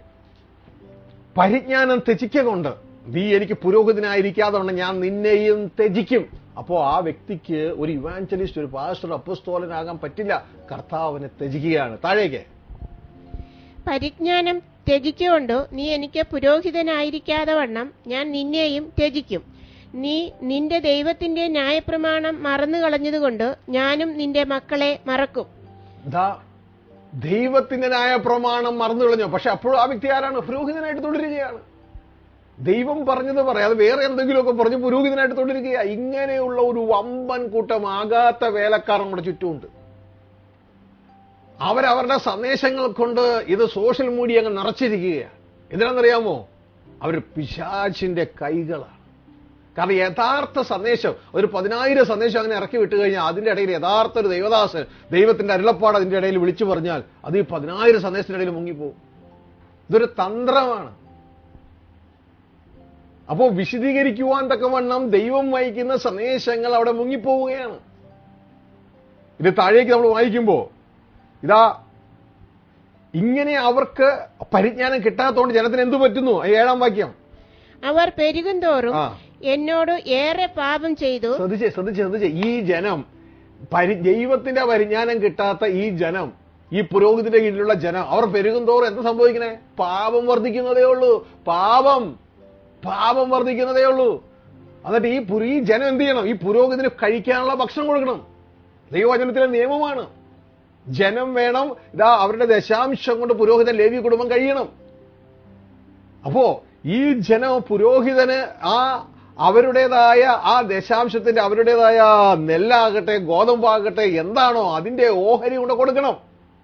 പരിജ്ഞാനം ത്യജിക്കൊണ്ട് നീ എനിക്ക് പുരോഹിതനായിരിക്കാതെ കൊണ്ട് ഞാൻ നിന്നെയും ത്യജിക്കും അപ്പോ ആ വ്യക്തിക്ക് ഒരു ഇവാഞ്ചലിസ്റ്റ് ഒരു പാസ്റ്റർ അപ്പസ്തോലനാകാൻ പറ്റില്ല കർത്താവിനെ ത്യജിക്കുകയാണ് താഴേക്ക് പരിജ്ഞാനം ത്യജിക്കൊണ്ടു നീ എനിക്ക് പുരോഹിതനായിരിക്കാതെ വണ്ണം ഞാൻ നിന്നെയും ത്യജിക്കും നീ നിന്റെ ദൈവത്തിന്റെ ന്യായപ്രമാണം മറന്നു കളഞ്ഞതുകൊണ്ട് ഞാനും നിന്റെ മക്കളെ മറക്കും ദാ ദൈവത്തിന്റെ ന്യായ പ്രമാണം മറന്നു കളഞ്ഞു പക്ഷെ അപ്പോഴും ആ വ്യക്തി ആരാണ് പുരോഹിതനായിട്ട് തുടരുകയാണ് ദൈവം പറഞ്ഞത് പറയാതെ വേറെ എന്തെങ്കിലുമൊക്കെ പറഞ്ഞ് പുരോഹിതനായിട്ട് തുടരുകയാ ഇങ്ങനെയുള്ള ഒരു വമ്പൻ കൂട്ടം ആകാത്ത വേലക്കാർ നമ്മുടെ ചുറ്റുമുണ്ട് അവരവരുടെ സന്ദേശങ്ങൾ കൊണ്ട് ഇത് സോഷ്യൽ മീഡിയ അങ്ങ് നിറച്ചിരിക്കുകയാണ് എന്തിനാണെന്നറിയാമോ അവർ പിശാചിന്റെ കൈകളാണ് കാരണം യഥാർത്ഥ സന്ദേശം ഒരു പതിനായിരം സന്ദേശം അങ്ങനെ ഇറക്കി വിട്ട് കഴിഞ്ഞാൽ അതിന്റെ ഇടയിൽ യഥാർത്ഥ ഒരു ദൈവദാസൻ ദൈവത്തിന്റെ അരുളപ്പാട് അതിന്റെ ഇടയിൽ വിളിച്ചു പറഞ്ഞാൽ അത് ഈ പതിനായിരം സന്ദേശത്തിന്റെ ഇടയിൽ മുങ്ങിപ്പോകും ഇതൊരു തന്ത്രമാണ് അപ്പോ വിശദീകരിക്കുവാൻ തക്കവണ്ണം ദൈവം വഹിക്കുന്ന സന്ദേശങ്ങൾ അവിടെ മുങ്ങിപ്പോവുകയാണ് ഇത് താഴേക്ക് നമ്മൾ വായിക്കുമ്പോ ഇതാ ഇങ്ങനെ അവർക്ക് പരിജ്ഞാനം കിട്ടാത്തതുകൊണ്ട് ജനത്തിന് എന്തു പറ്റുന്നു ആ ഏഴാം വാക്യം അവർ പെരുകും തോറും ആ. എന്നോട് ഏറെ പാപം ചെയ്തു ശ്രദ്ധിച്ചേ ശ്രദ്ധിച്ചേ ശ്രദ്ധിച്ചേ ഈ ജനം പരി ദൈവത്തിന്റെ പരിജ്ഞാനം കിട്ടാത്ത ഈ ജനം ഈ പുരോഹിതന്റെ കീഴിലുള്ള ജനം അവർ പെരുകും തോറും എന്താ സംഭവിക്കണേ പാപം വർദ്ധിക്കുന്നതേ ഉള്ളൂ പാപം പാപം വർദ്ധിക്കുന്നതേ ഉള്ളൂ എന്നിട്ട് ഈ പുരി ഈ ജനം എന്ത് ചെയ്യണം ഈ പുരോഹിതന് കഴിക്കാനുള്ള ഭക്ഷണം കൊടുക്കണം ദൈവവചനത്തിലെ നിയമമാണ് ജനം വേണം ഇതാ അവരുടെ ദശാംശം കൊണ്ട് പുരോഹിതൻ ലേവി കുടുംബം കഴിയണം അപ്പോ ഈ ജന പുരോഹിതന് ആ അവരുടേതായ ആ ദശാംശത്തിന്റെ അവരുടേതായ നെല്ലാകട്ടെ ഗോതമ്പാകട്ടെ എന്താണോ അതിന്റെ ഓഹരി കൊണ്ട് കൊടുക്കണം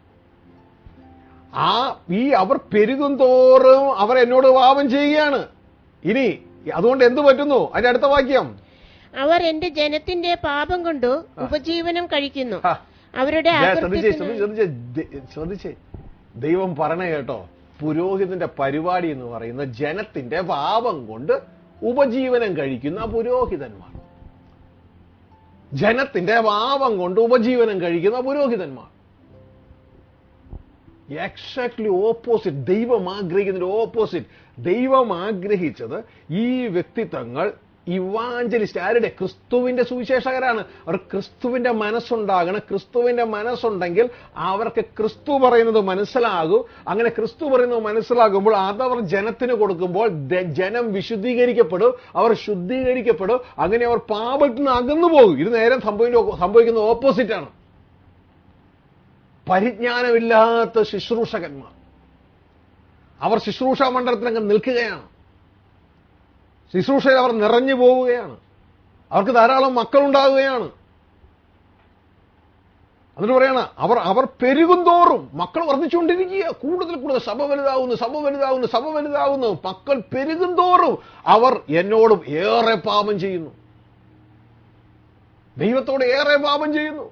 ആ ഈ അവർ പെരുകും തോറും അവർ എന്നോട് പാപം ചെയ്യുകയാണ് ഇനി അതുകൊണ്ട് എന്ത് പറ്റുന്നു അതിന്റെ അടുത്ത വാക്യം അവർ എന്റെ ജനത്തിന്റെ പാപം കൊണ്ടു ഉപജീവനം കഴിക്കുന്നു ഹാ. അവരുടെ ദേ, ശ്രദ്ധിച്ചേ അകൃത്യത്തിന് ശ്രദ്ധിച്ചേ ദേ- ശ്രദ്ധിച്ചേ ദൈവം പറഞ്ഞ കേട്ടോ പുരോഹിതന്റെ പരിപാടി എന്ന് പറയുന്ന ജനത്തിന്റെ പാപം കൊണ്ട് ഉപജീവനം കഴിക്കുന്ന പുരോഹിതന്മാർ ജനത്തിന്റെ പാപം കൊണ്ട് ഉപജീവനം കഴിക്കുന്ന പുരോഹിതന്മാർ എക്സാക്ട്ലി ഓപ്പോസിറ്റ് ദൈവം ആഗ്രഹിക്കുന്നതിന്റെ ഓപ്പോസിറ്റ് ദൈവം ആഗ്രഹിച്ചത് ഈ വ്യക്തിത്വങ്ങൾ ഇവാഞ്ചലിസ്റ്റ് ആരുടെ ക്രിസ്തുവിന്റെ സുവിശേഷകരാണ് അവർ ക്രിസ്തുവിന്റെ മനസ്സുണ്ടാകണം ക്രിസ്തുവിന്റെ മനസ്സുണ്ടെങ്കിൽ അവർക്ക് ക്രിസ്തു പറയുന്നത് മനസ്സിലാകും അങ്ങനെ ക്രിസ്തു പറയുന്നത് മനസ്സിലാകുമ്പോൾ അതവർ ജനത്തിന് കൊടുക്കുമ്പോൾ ദ- ജനം വിശുദ്ധീകരിക്കപ്പെടും അവർ ശുദ്ധീകരിക്കപ്പെടും അങ്ങനെ അവർ പാപത്തിൽ നിന്ന് അകന്നു പോകും ഇത് നേരെ സംഭവിക്കുന്ന സംഭവിക്കുന്ന ഓപ്പോസിറ്റ് ആണ് പരിജ്ഞാനമില്ലാത്ത ശുശ്രൂഷകന്മാർ അവർ ശുശ്രൂഷ മണ്ഡലത്തിലങ്ങ് നിൽക്കുകയാണ് ശുശ്രൂഷയിൽ അവർ നിറഞ്ഞു പോവുകയാണ് അവർക്ക് ധാരാളം മക്കളുണ്ടാകുകയാണ് എന്നിട്ട് പറയണ അവർ അവർ പെരുകും തോറും മക്കൾ വർദ്ധിച്ചുകൊണ്ടിരിക്കുക കൂടുതൽ കൂടുതൽ സഭ വലുതാവുന്നു സഭ വലുതാവുന്നു സഭ വലുതാവുന്നു മക്കൾ പെരുകും തോറും അവർ എന്നോടും ഏറെ പാപം ചെയ്യുന്നു ദൈവത്തോട് ഏറെ പാപം ചെയ്യുന്നു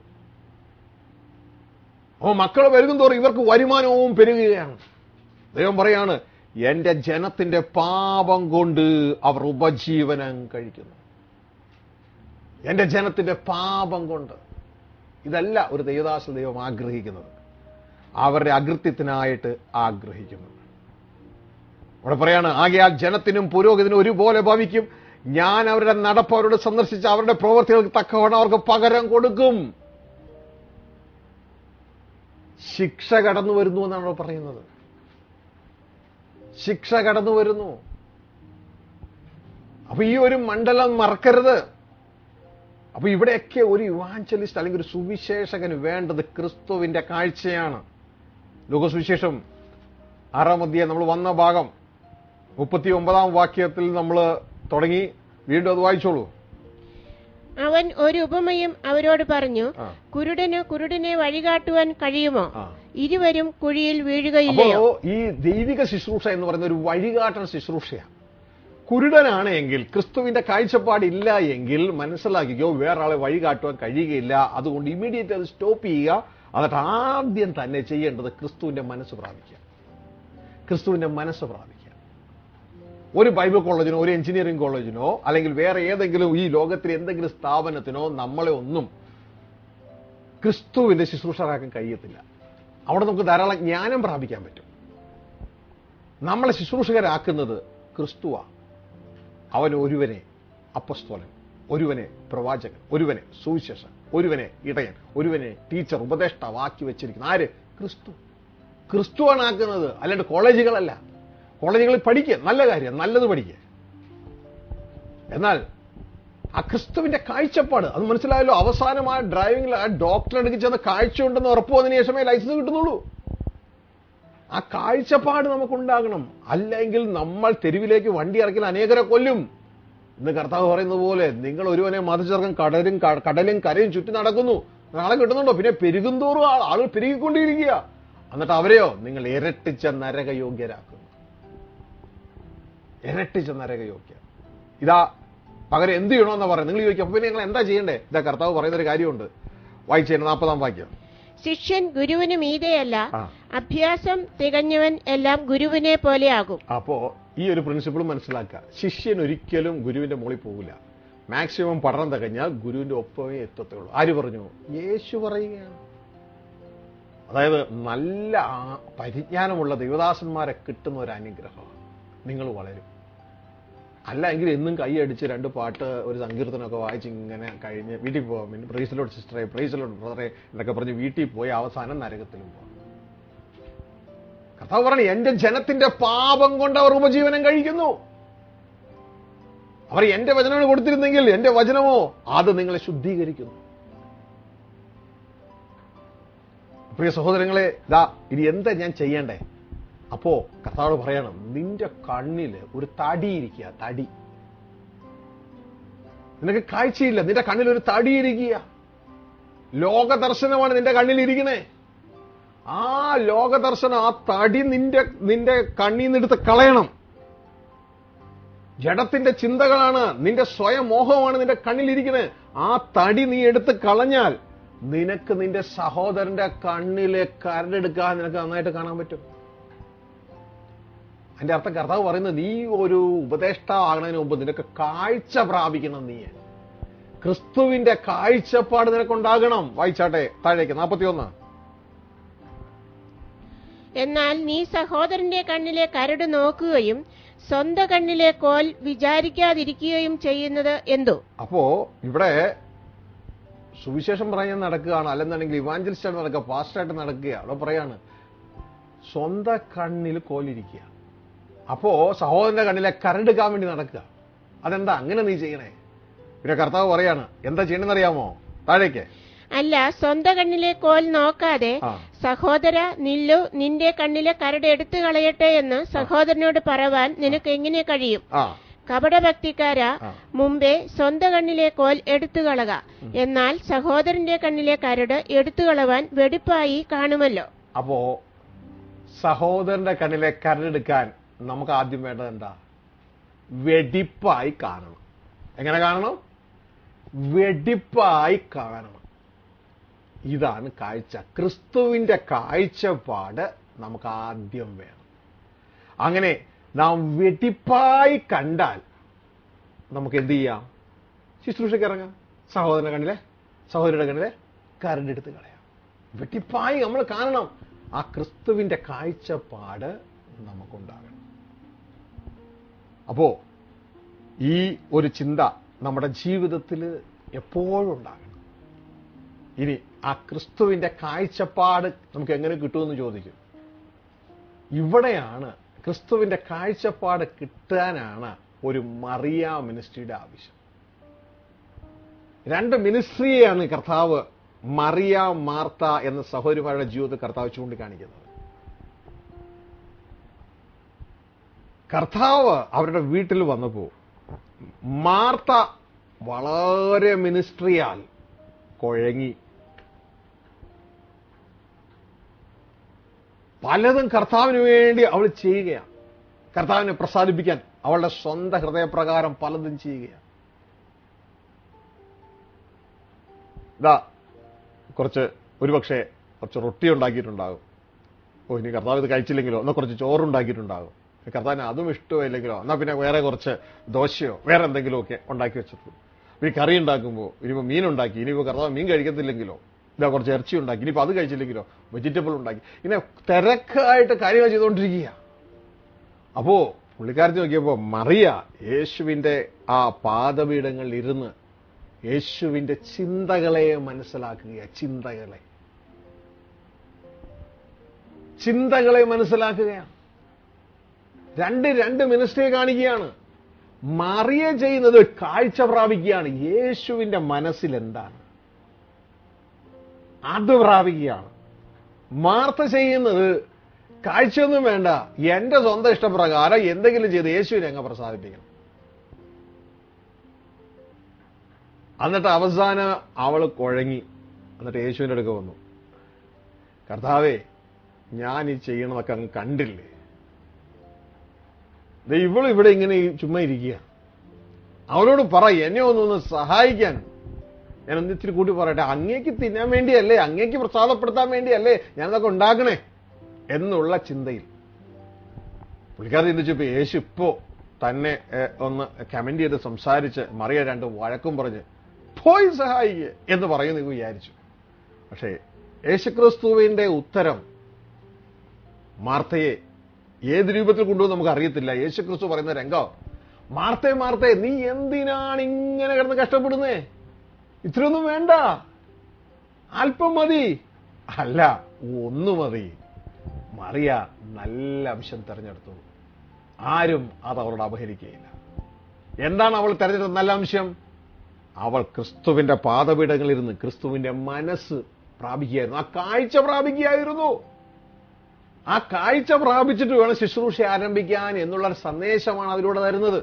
ഓ മക്കൾ പെരുകും തോറും ഇവർക്ക് വരുമാനവും പെരുകുകയാണ് ദൈവം പറയാണ് എന്റെ ജനത്തിന്റെ പാപം കൊണ്ട് അവർ ഉപജീവനം കഴിക്കുന്നു എന്റെ ജനത്തിന്റെ പാപം കൊണ്ട് ഇതല്ല ഒരു ദൈവദാസ ദൈവം ആഗ്രഹിക്കുന്നത് അവരുടെ അകൃത്യത്തിനായിട്ട് ആഗ്രഹിക്കുന്നത് അവിടെ പറയാണ് ആകയാൽ ജനത്തിനും പുരോഗതിനും ഒരുപോലെ ഭവിക്കും ഞാൻ അവരുടെ നടപ്പ് അവരോട് സന്ദർശിച്ച് അവരുടെ പ്രവൃത്തികൾക്ക് തക്കവണ്ണം അവർക്ക് പകരം കൊടുക്കും ശിക്ഷ കടന്നു വരുന്നു എന്നാണ് അവിടെ പറയുന്നത് ശിക്ഷ കടന്നു വരുന്നു അപ്പൊ ഈ ഒരു മണ്ഡലം മറക്കരുത് അപ്പൊ ഇവിടെയൊക്കെ ഒരു യുവാഞ്ചലിസ്റ്റ് അല്ലെങ്കിൽ ഒരു സുവിശേഷകന് വേണ്ടത് ക്രിസ്തുവിന്റെ കാഴ്ചയാണ് ലോകസുവിശേഷം ആറാം അധ്യായം നമ്മൾ വന്ന ഭാഗം മുപ്പത്തി ഒമ്പതാം വാക്യത്തിൽ നമ്മൾ തുടങ്ങി വീണ്ടും അത് വായിച്ചോളൂ അവൻ ഒരു ഉപമയും അവരോട് പറഞ്ഞു ആ. കുരുടന് കുരുടനെ വഴികാട്ടുവാൻ കഴിയുമോ ആ. ഇരുവരും കുഴിയിൽ അപ്പോ വീഴുകയില്ലയോ ഈ ദൈവിക ശുശ്രൂഷ എന്ന് പറയുന്ന ഒരു വഴികാട്ടൽ ശുശ്രൂഷയാണ് കുരുടനാണ് എങ്കിൽ ക്രിസ്തുവിന്റെ കാഴ്ചപ്പാടില്ല എങ്കിൽ മനസ്സിലാക്കിക്കോ വേറെ ആളെ വഴികാട്ടുവാൻ കഴിയുകയില്ല അതുകൊണ്ട് ഇമ്മീഡിയറ്റ് അത് സ്റ്റോപ്പ് ചെയ്യുക എന്നിട്ട് ആദ്യം തന്നെ ചെയ്യേണ്ടത് ക്രിസ്തുവിന്റെ മനസ്സ് പ്രാപിക്കുക ക്രിസ്തുവിന്റെ മനസ്സ് പ്രാപിക്കുക ഒരു ബൈബിൾ കോളേജിനോ ഒരു എഞ്ചിനീയറിംഗ് കോളേജിനോ അല്ലെങ്കിൽ വേറെ ഏതെങ്കിലും ഈ ലോകത്തിലെ എന്തെങ്കിലും സ്ഥാപനത്തിനോ നമ്മളെ ഒന്നും ക്രിസ്തുവിന്റെ ശുശ്രൂഷരാക്കാൻ കഴിയത്തില്ല അവിടെ നമുക്ക് ധാരാളം ജ്ഞാനം പ്രാപിക്കാൻ പറ്റും നമ്മളെ ശുശ്രൂഷകരാക്കുന്നത് ക്രിസ്തുവാ അവൻ ഒരുവനെ അപ്പസ്തോലൻ ഒരുവനെ പ്രവാചകൻ ഒരുവനെ സുവിശേഷൻ ഒരുവനെ ഇടയൻ ഒരുവനെ ടീച്ചർ ഉപദേഷ്ടാവാക്കി വെച്ചിരിക്കുന്ന ആര് ക്രിസ്തു ക്രിസ്തുവാണ് ആക്കുന്നത് അല്ലാണ്ട് കോളേജുകളല്ല കോളേജുകളിൽ പഠിക്കുക നല്ല കാര്യം നല്ലത് പഠിക്കുക എന്നാൽ ആ ക്രിസ്തുവിന്റെ കാഴ്ചപ്പാട് അത് മനസ്സിലായല്ലോ അവസാനം ആ ഡ്രൈവിംഗിൽ ആ ഡോക്ടറെ അടുക്കി ചെന്ന് കാഴ്ച ഉണ്ടെന്ന് ഉറപ്പ് വന്നതിന് ശേഷമേ ലൈസൻസ് കിട്ടുന്നുള്ളൂ ആ കാഴ്ചപ്പാട് നമുക്കുണ്ടാകണം അല്ലെങ്കിൽ നമ്മൾ തെരുവിലേക്ക് വണ്ടി ഇറക്കിൽ അനേകരെ കൊല്ലും ഇന്ന് കർത്താവ് പറയുന്നത് പോലെ നിങ്ങൾ ഒരുവനെ മതചേർക്കാൻ കടലും ക- കടലും കരയും ചുറ്റി നടക്കുന്നു നാളെ കിട്ടുന്നുണ്ടോ പിന്നെ പെരുകുന്തോറും ആ- ആളുകൾ പെരുകിക്കൊണ്ടിരിക്കുക എന്നിട്ട് അവരെയോ നിങ്ങൾ ഇരട്ടിച്ച നരകയോഗ്യരാക്കുന്നു ഇരട്ടിച്ച നരകയോഗ്യം ഇതാ പകരം എന്ത് ചെയ്യണമെന്നാ പറയുന്നത് നിങ്ങൾ ചോദിക്കും അപ്പൊ പിന്നെ നിങ്ങൾ എന്താ ചെയ്യണ്ടേ ഇതാ കർത്താവ് പറയുന്ന ഒരു കാര്യമുണ്ട് വായിച്ചേ നാൽപ്പതാം വാക്യം ശിഷ്യൻ ഗുരുവിന് മീതെയല്ല ആ. അഭ്യാസം തികഞ്ഞവൻ എല്ലാം ഗുരുവിനെ പോലെയാകും അപ്പോ ഈ ഒരു പ്രിൻസിപ്പിൾ മനസ്സിലാക്കുക ശിഷ്യൻ ഒരിക്കലും ഗുരുവിന്റെ മുകളിൽ പോകില്ല മാക്സിമം പഠനം തികഞ്ഞാൽ ഗുരുവിന്റെ ഒപ്പമേ എത്തത്തുള്ളൂ ആര് പറഞ്ഞു യേശു പറയുകയാണ് അതായത് നല്ല ആ- പരിജ്ഞാനമുള്ള ദൈവദാസന്മാരെ കിട്ടുന്ന ഒരു അനുഗ്രഹമാണ് നിങ്ങൾ വളരും അല്ല എങ്കിൽ എന്നും കൈയടിച്ച് രണ്ട് പാട്ട് ഒരു സങ്കീർത്തനമൊക്കെ വായിച്ച് ഇങ്ങനെ കഴിഞ്ഞ് വീട്ടിൽ പോകാം പിന്നെ പ്രൈസിലോട്ട് സിസ്റ്ററെ പ്രൈസിലോട്ട് ബ്രദറെ എന്നൊക്കെ പറഞ്ഞ് വീട്ടിൽ പോയി അവസാനം നരകത്തിലും പോകാം കർത്താവ് പറഞ്ഞു എന്റെ ജനത്തിന്റെ പാപം കൊണ്ട് അവർ ഉപജീവനം കഴിക്കുന്നു അവർ എന്റെ വചനങ്ങൾ കൊടുത്തിരുന്നെങ്കിൽ എന്റെ വചനമോ അത് നിങ്ങളെ ശുദ്ധീകരിക്കുന്നു പ്രിയ സഹോദരങ്ങളെ ദാ ഇനി എന്താ ഞാൻ ചെയ്യണ്ടേ അപ്പോ കർത്താവ് പറയണം നിന്റെ കണ്ണില് ഒരു തടി ഇരിക്കുക തടി നിനക്ക് കാഴ്ചയില്ല നിന്റെ കണ്ണിൽ ഒരു തടി ഇരിക്കുക ലോക ദർശനമാണ് നിന്റെ കണ്ണിൽ ഇരിക്കണേ ആ ലോകദർശനം ആ തടി നിന്റെ നിന്റെ കണ്ണിൽ നിന്ന് എടുത്ത് കളയണം ജഡത്തിന്റെ ചിന്തകളാണ് നിന്റെ സ്വയം മോഹമാണ് നിന്റെ കണ്ണിലിരിക്കുന്നത് ആ തടി നീ എടുത്ത് കളഞ്ഞാൽ നിനക്ക് നിന്റെ സഹോദരന്റെ കണ്ണിലെ കരടെടുക്കാൻ നിനക്ക് നന്നായിട്ട് കാണാൻ പറ്റും അതിന്റെ അർത്ഥം കർത്താവ് പറയുന്നത് നീ ഒരു ഉപദേഷ്ടാവാകുന്നതിന് മുമ്പ് നിനക്ക് കാഴ്ച പ്രാപിക്കണം നീ ക്രിസ്തുവിന്റെ കാഴ്ചപ്പാട് നിനക്കുണ്ടാകണം വായിച്ചാട്ടെ താഴേക്ക് നാൽപ്പത്തിയൊന്ന് എന്നാൽ നീ സഹോദരന്റെ കണ്ണിലെ കരട് നോക്കുകയും സ്വന്തം കണ്ണിലെ കോൽ വിചാരിക്കാതിരിക്കുകയും ചെയ്യുന്നത് എന്തോ അപ്പോ ഇവിടെ സുവിശേഷം പറയാൻ നടക്കുകയാണ് അല്ലെന്നുണ്ടെങ്കിൽ ഇവാഞ്ചലിസ്റ്റായിട്ട് നടക്കുക പാസ്റ്റായിട്ട് നടക്കുക അവിടെ പറയാണ് സ്വന്തം കണ്ണിൽ കോലിരിക്കുക അപ്പോ സഹോദരന്റെ കണ്ണിലെ കരടുക്കാൻ വേണ്ടി നടക്കുക അതെന്താ അങ്ങനെ നീ ചെയ്യണേ പിന്നെ കർത്താവ് പറയാണ് എന്താ ചെയ്യണമെന്ന് അറിയാമോ താഴേക്ക് അല്ല സ്വന്തം കണ്ണിലെ കോൽ നോക്കാതെ ആ. സഹോദര നില്ലു നിന്റെ കണ്ണിലെ കരട് എടുത്തു കളയട്ടെ എന്ന് സഹോദരനോട് പറവാൻ നിനക്ക് എങ്ങനെ കഴിയും ആ കപടഭക്തിക്കാരാ ആ. മുമ്പേ സ്വന്തം കണ്ണിലെ കോൽ എടുത്തു കളക എന്നാൽ സഹോദരന്റെ കണ്ണിലെ കരട് എടുത്തു കളവാൻ വെടിപ്പായി കാണുമല്ലോ അപ്പോ സഹോദരന്റെ കണ്ണിലെ കരടെടുക്കാൻ നമുക്ക് ആദ്യം വേണ്ടത് എന്താ വെടിപ്പായി കാണണം എങ്ങനെ കാണണം വെടിപ്പായി കാണണം ഇതാണ് കാഴ്ച ക്രിസ്തുവിന്റെ കാഴ്ചപ്പാട് നമുക്ക് ആദ്യം വേണം അങ്ങനെ നാം വെടിപ്പായി കണ്ടാൽ നമുക്ക് എന്ത് ചെയ്യാം ശുശ്രൂഷയ്ക്ക് ഇറങ്ങാം സഹോദരന്റെ കണ്ണിലെ സഹോദരിയുടെ കണ്ണിലെ കരണ്ടെടുത്ത് കളയാം വെട്ടിപ്പായി നമ്മൾ കാണണം ആ ക്രിസ്തുവിന്റെ കാഴ്ചപ്പാട് നമുക്കുണ്ടാകണം അപ്പോ ഈ ഒരു ചിന്ത നമ്മുടെ ജീവിതത്തിൽ എപ്പോഴും ഉണ്ടാകണം ഇനി ആ ക്രിസ്തുവിന്റെ കാഴ്ചപ്പാട് നമുക്ക് എങ്ങനെ കിട്ടുമെന്ന് ചോദിക്കും ഇവിടെയാണ് ക്രിസ്തുവിന്റെ കാഴ്ചപ്പാട് കിട്ടാനാണ് ഒരു മറിയ മിനിസ്ട്രിയുടെ ആവശ്യം രണ്ട് മിനിസ്ട്രിയെയാണ് കർത്താവ് മറിയ മാർത്ത എന്ന സഹോദരിമാരുടെ ജീവിതത്തിൽ കർത്താവ് ചൂണ്ടിക്കാണിക്കുന്നത് കർത്താവ് അവരുടെ വീട്ടിൽ വന്നപ്പോ മാർത്ത വളരെ മിനിസ്ട്രിയാൽ കുഴങ്ങി പലതും കർത്താവിന് വേണ്ടി അവൾ ചെയ്യുകയാണ് കർത്താവിനെ പ്രസാദിപ്പിക്കാൻ അവളുടെ സ്വന്തം ഹൃദയപ്രകാരം പലതും ചെയ്യുകയാണ് ഇതാ കുറച്ച് ഒരുപക്ഷെ കുറച്ച് റൊട്ടി ഉണ്ടാക്കിയിട്ടുണ്ടാകും ഓ ഇനി കർത്താവ് ഇത് കഴിച്ചില്ലെങ്കിലോ എന്നാൽ കുറച്ച് ചോറുണ്ടാക്കിയിട്ടുണ്ടാകും കർത്താവിന് അതും ഇഷ്ടമില്ലെങ്കിലോ എന്നാൽ പിന്നെ വേറെ കുറച്ച് ദോശയോ വേറെ എന്തെങ്കിലും ഒക്കെ ഉണ്ടാക്കി വെച്ചിട്ടു ഈ കറി ഉണ്ടാക്കുമ്പോൾ ഇനിയിപ്പോൾ മീൻ ഉണ്ടാക്കി ഇനിയിപ്പോൾ കർത്താവ് മീൻ കഴിക്കത്തില്ലെങ്കിലോ ഇതാ കുറച്ച് ഇറച്ചി ഉണ്ടാക്കി ഇനിയിപ്പോൾ അത് കഴിച്ചില്ലെങ്കിലോ വെജിറ്റബിൾ ഉണ്ടാക്കി ഇങ്ങനെ തിരക്കായിട്ട് കാര്യങ്ങൾ ചെയ്തുകൊണ്ടിരിക്കുക അപ്പോ പുള്ളിക്കാരത്തി നോക്കിയപ്പോ മറിയ യേശുവിന്റെ ആ പാദപീഠങ്ങളിൽ ഇരുന്ന് യേശുവിന്റെ ചിന്തകളെ മനസ്സിലാക്കുക ചിന്തകളെ ചിന്തകളെ മനസ്സിലാക്കുകയാണ് രണ്ട് രണ്ട് മിനിസ്ട്രി കാണിക്കുകയാണ് മറിയ ചെയ്യുന്നത് കാഴ്ച പ്രാപിക്കുകയാണ് യേശുവിന്റെ മനസ്സിൽ എന്താണ് അത് പ്രാപിക്കുകയാണ് മാർത്ത ചെയ്യുന്നത് കാഴ്ചയൊന്നും വേണ്ട എന്റെ സ്വന്തം ഇഷ്ടപ്രകാരം എന്തെങ്കിലും ചെയ്ത് യേശുവിനെ അങ്ങ് പ്രസാദിപ്പിക്കണം എന്നിട്ട് അവസാനം അവൾ കുഴങ്ങി എന്നിട്ട് യേശുവിന്റെ അടുക്ക വന്നു കർത്താവേ ഞാൻ ഈ ചെയ്യണതൊക്കെ അങ്ങ് കണ്ടില്ലേ ദേ ഇവള് ഇവിടെ ഇങ്ങനെ ഈ ചുമ്മാ ഇരിക്കുക അവളോട് പറ എന്നെ ഒന്നൊന്ന് സഹായിക്കാൻ ഞാൻ ഒന്ന് ഇത്തിരി കൂട്ടി പറയട്ടെ അങ്ങേക്ക് തിന്നാൻ വേണ്ടിയല്ലേ അങ്ങേക്ക് പ്രസാദപ്പെടുത്താൻ വേണ്ടിയല്ലേ ഞാനതൊക്കെ ഉണ്ടാക്കണേ എന്നുള്ള ചിന്തയിൽ പുള്ളിക്കാരൻ ചിന്തിച്ചപ്പോ യേശു ഇപ്പോ തന്നെ ഏഹ്, ഒന്ന് കമന്റ് ചെയ്ത് സംസാരിച്ച് മറിയ രണ്ട് വഴക്കും പറഞ്ഞ് പോയി സഹായിക്കുക എന്ന് പറയുന്നു ഇവ വിചാരിച്ചു പക്ഷേ യേശുക്രിസ്തുവിന്റെ ഉത്തരം മാർത്തയെ ഏത് രൂപത്തിൽ കൊണ്ടുവന്ന് നമുക്ക് അറിയത്തില്ല യേശുക്രിസ്തു പറയുന്ന രംഗം മാർത്തേ മാർത്തേ നീ എന്തിനാണ് ഇങ്ങനെ കിടന്ന് കഷ്ടപ്പെടുന്നേ ഇത്രയൊന്നും വേണ്ട അല്പം മതി അല്ല ഒന്നു മതി മറിയ നല്ല അംശം തെരഞ്ഞെടുത്തു ആരും അത് അവളോട് അപഹരിക്കുകയില്ല എന്താണ് അവൾ തെരഞ്ഞെടുത്ത നല്ല അംശം അവൾ ക്രിസ്തുവിന്റെ പാദപീഠങ്ങളിലിരുന്ന് ക്രിസ്തുവിന്റെ മനസ്സ് പ്രാപിക്കുകയായിരുന്നു ആ കാഴ്ച പ്രാപിക്കുകയായിരുന്നു ആ കാഴ്ച പ്രാപിച്ചിട്ട് വേണം ശുശ്രൂഷ ആരംഭിക്കാൻ എന്നുള്ള ഒരു സന്ദേശമാണ് അതിലൂടെ തരുന്നത്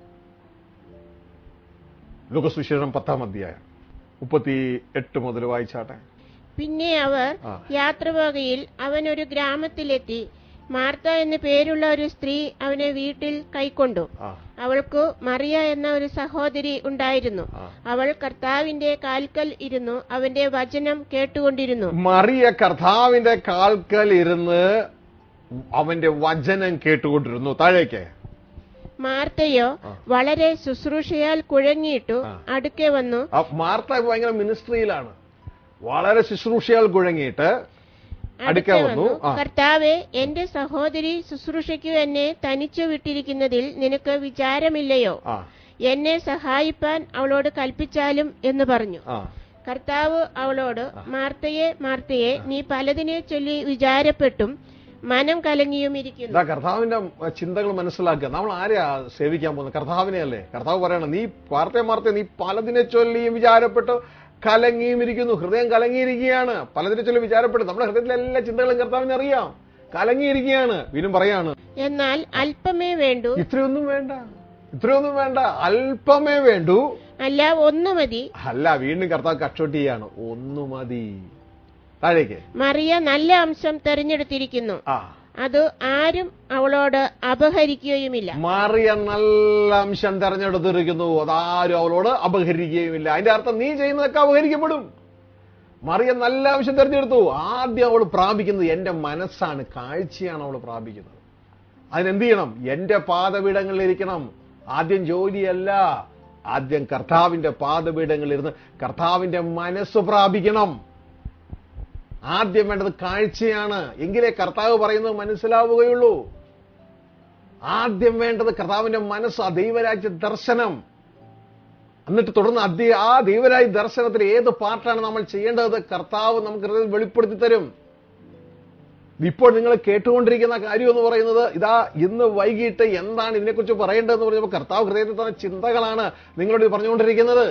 ലോകസുവിശേഷം പത്താം അധ്യായം മുപ്പത്തി എട്ട് മുതൽ വായിച്ചാട്ടെ പിന്നെ അവർ ആ. യാത്ര പോകയിൽ അവൻ ഒരു ഗ്രാമത്തിലെത്തി മാർത്ത എന്നു പേരുള്ള ഒരു സ്ത്രീ അവനെ വീട്ടിൽ കൈക്കൊണ്ടു ആ അവൾക്കു മറിയ എന്ന ഒരു സഹോദരി ഉണ്ടായിരുന്നു ആ. അവൾ കർത്താവിന്റെ കാൽക്കൽ ഇരുന്നു അവന്റെ വചനം കേട്ടുകൊണ്ടിരുന്നു മറിയ കർത്താവിന്റെ കാൽക്കൽ ഇരുന്ന് അവന്റെ വചനം കേട്ടുകൊണ്ടിരുന്നു താഴേക്ക് മാർത്തയോ വളരെ ശുശ്രൂഷയാൽ കുഴങ്ങിയിട്ടു ആ. അടുക്കെ വന്നു ആ മാർത്ത ഭയങ്കര മിനിസ്ട്രിയിലാണ് വളരെ ശുശ്രൂഷയാൽ കുഴങ്ങിയിട്ട് അടുക്കെ അടുക്കെ വന്നു വന്നു ആ കർത്താവെ എന്റെ സഹോദരി ശുശ്രൂഷയ്ക്കു എന്നെ തനിച്ചു വിട്ടിരിക്കുന്നതിൽ നിനക്ക് വിചാരമില്ലയോ ആ എന്നെ സഹായിപ്പാൻ അവളോട് കൽപ്പിച്ചാലും എന്ന് പറഞ്ഞു ആ കർത്താവ് അവളോട് മാർത്തയെ മാർത്തയെ നീ പലതിനെ ചൊല്ലി വിചാരപ്പെട്ടും മനം കലങ്ങിയും ഇരിക്കുന്നു ഇതാ കർത്താവിന്റെ ചിന്തകൾ മനസ്സിലാക്കുക നമ്മൾ ആരെയാ സേവിക്കാൻ പോകുന്നത് കർത്താവിനെ അല്ലേ കർത്താവ് പറയണം നീ വാർത്തയെ മാർത്തെ നീ പലതിനെ ചൊല്ലിയും വിചാരപ്പെട്ട് കലങ്ങിയും ഇരിക്കുന്നു ഹൃദയം കലങ്ങിയിരിക്കുകയാണ് പലതിനെ ചൊല്ലി വിചാരപ്പെട്ട് നമ്മുടെ ഹൃദയത്തിലെ എല്ലാ ചിന്തകളും കർത്താവിനെ അറിയാം കലങ്ങിയിരിക്കുകയാണ് വീണ്ടും പറയാണ് എന്നാൽ അല്പമേ വേണ്ടൂ ഇത്രയൊന്നും വേണ്ട ഇത്രയൊന്നും വേണ്ട അല്പമേ വേണ്ടൂ അല്ല ഒന്നു മതി അല്ല വീണ്ടും കർത്താവ് കച്ചോട്ടി ചെയ്യാണ് ഒന്നു മതി താഴേക്ക് മറിയ നല്ല അംശം തെരഞ്ഞെടുത്തിരിക്കുന്നു ആ അത് ആരും അവളോട് അപഹരിക്കുകയുമില്ല മാറിയ നല്ല അംശം തെരഞ്ഞെടുത്തിരിക്കുന്നു അതാരും അവളോട് അപഹരിക്കുകയുമില്ല അതിന്റെ അർത്ഥം നീ ചെയ്യുന്നതൊക്കെ അപഹരിക്കപ്പെടും മറിയ നല്ല അംശം തെരഞ്ഞെടുത്തു ആദ്യം അവൾ പ്രാപിക്കുന്നത് എന്റെ മനസ്സാണ് കാഴ്ചയാണ് അവൾ പ്രാപിക്കുന്നത് അതിനെന്ത് ചെയ്യണം എന്റെ പാദപീഠങ്ങളിൽ ഇരിക്കണം ആദ്യം ജോലിയല്ല ആദ്യം കർത്താവിന്റെ പാദപീഠങ്ങളിൽ ഇരുന്ന് കർത്താവിന്റെ മനസ്സ് പ്രാപിക്കണം ആദ്യം വേണ്ടത് കാഴ്ചയാണ് എങ്കിലേ കർത്താവ് പറയുന്നത് മനസ്സിലാവുകയുള്ളൂ ആദ്യം വേണ്ടത് കർത്താവിന്റെ മനസ്സ് ആ ദൈവരാജ്യ ദർശനം എന്നിട്ട് തുടർന്ന് അദ്ദേ ആ ദൈവരാജ്യ ദർശനത്തിൽ ഏത് പാർട്ടാണ് നമ്മൾ ചെയ്യേണ്ടത് കർത്താവ് നമുക്ക് ഹൃദയം വെളിപ്പെടുത്തി തരും ഇപ്പോൾ നിങ്ങൾ കേട്ടുകൊണ്ടിരിക്കുന്ന കാര്യം എന്ന് പറയുന്നത് ഇതാ ഇന്ന് വൈകിട്ട് എന്താണ് ഇതിനെക്കുറിച്ച് പറയേണ്ടതെന്ന് പറഞ്ഞപ്പോൾ കർത്താവ് ഹൃദയത്തിൽ തന്നെ ചിന്തകളാണ് നിങ്ങളോട് ഇത് പറഞ്ഞുകൊണ്ടിരിക്കുന്നത്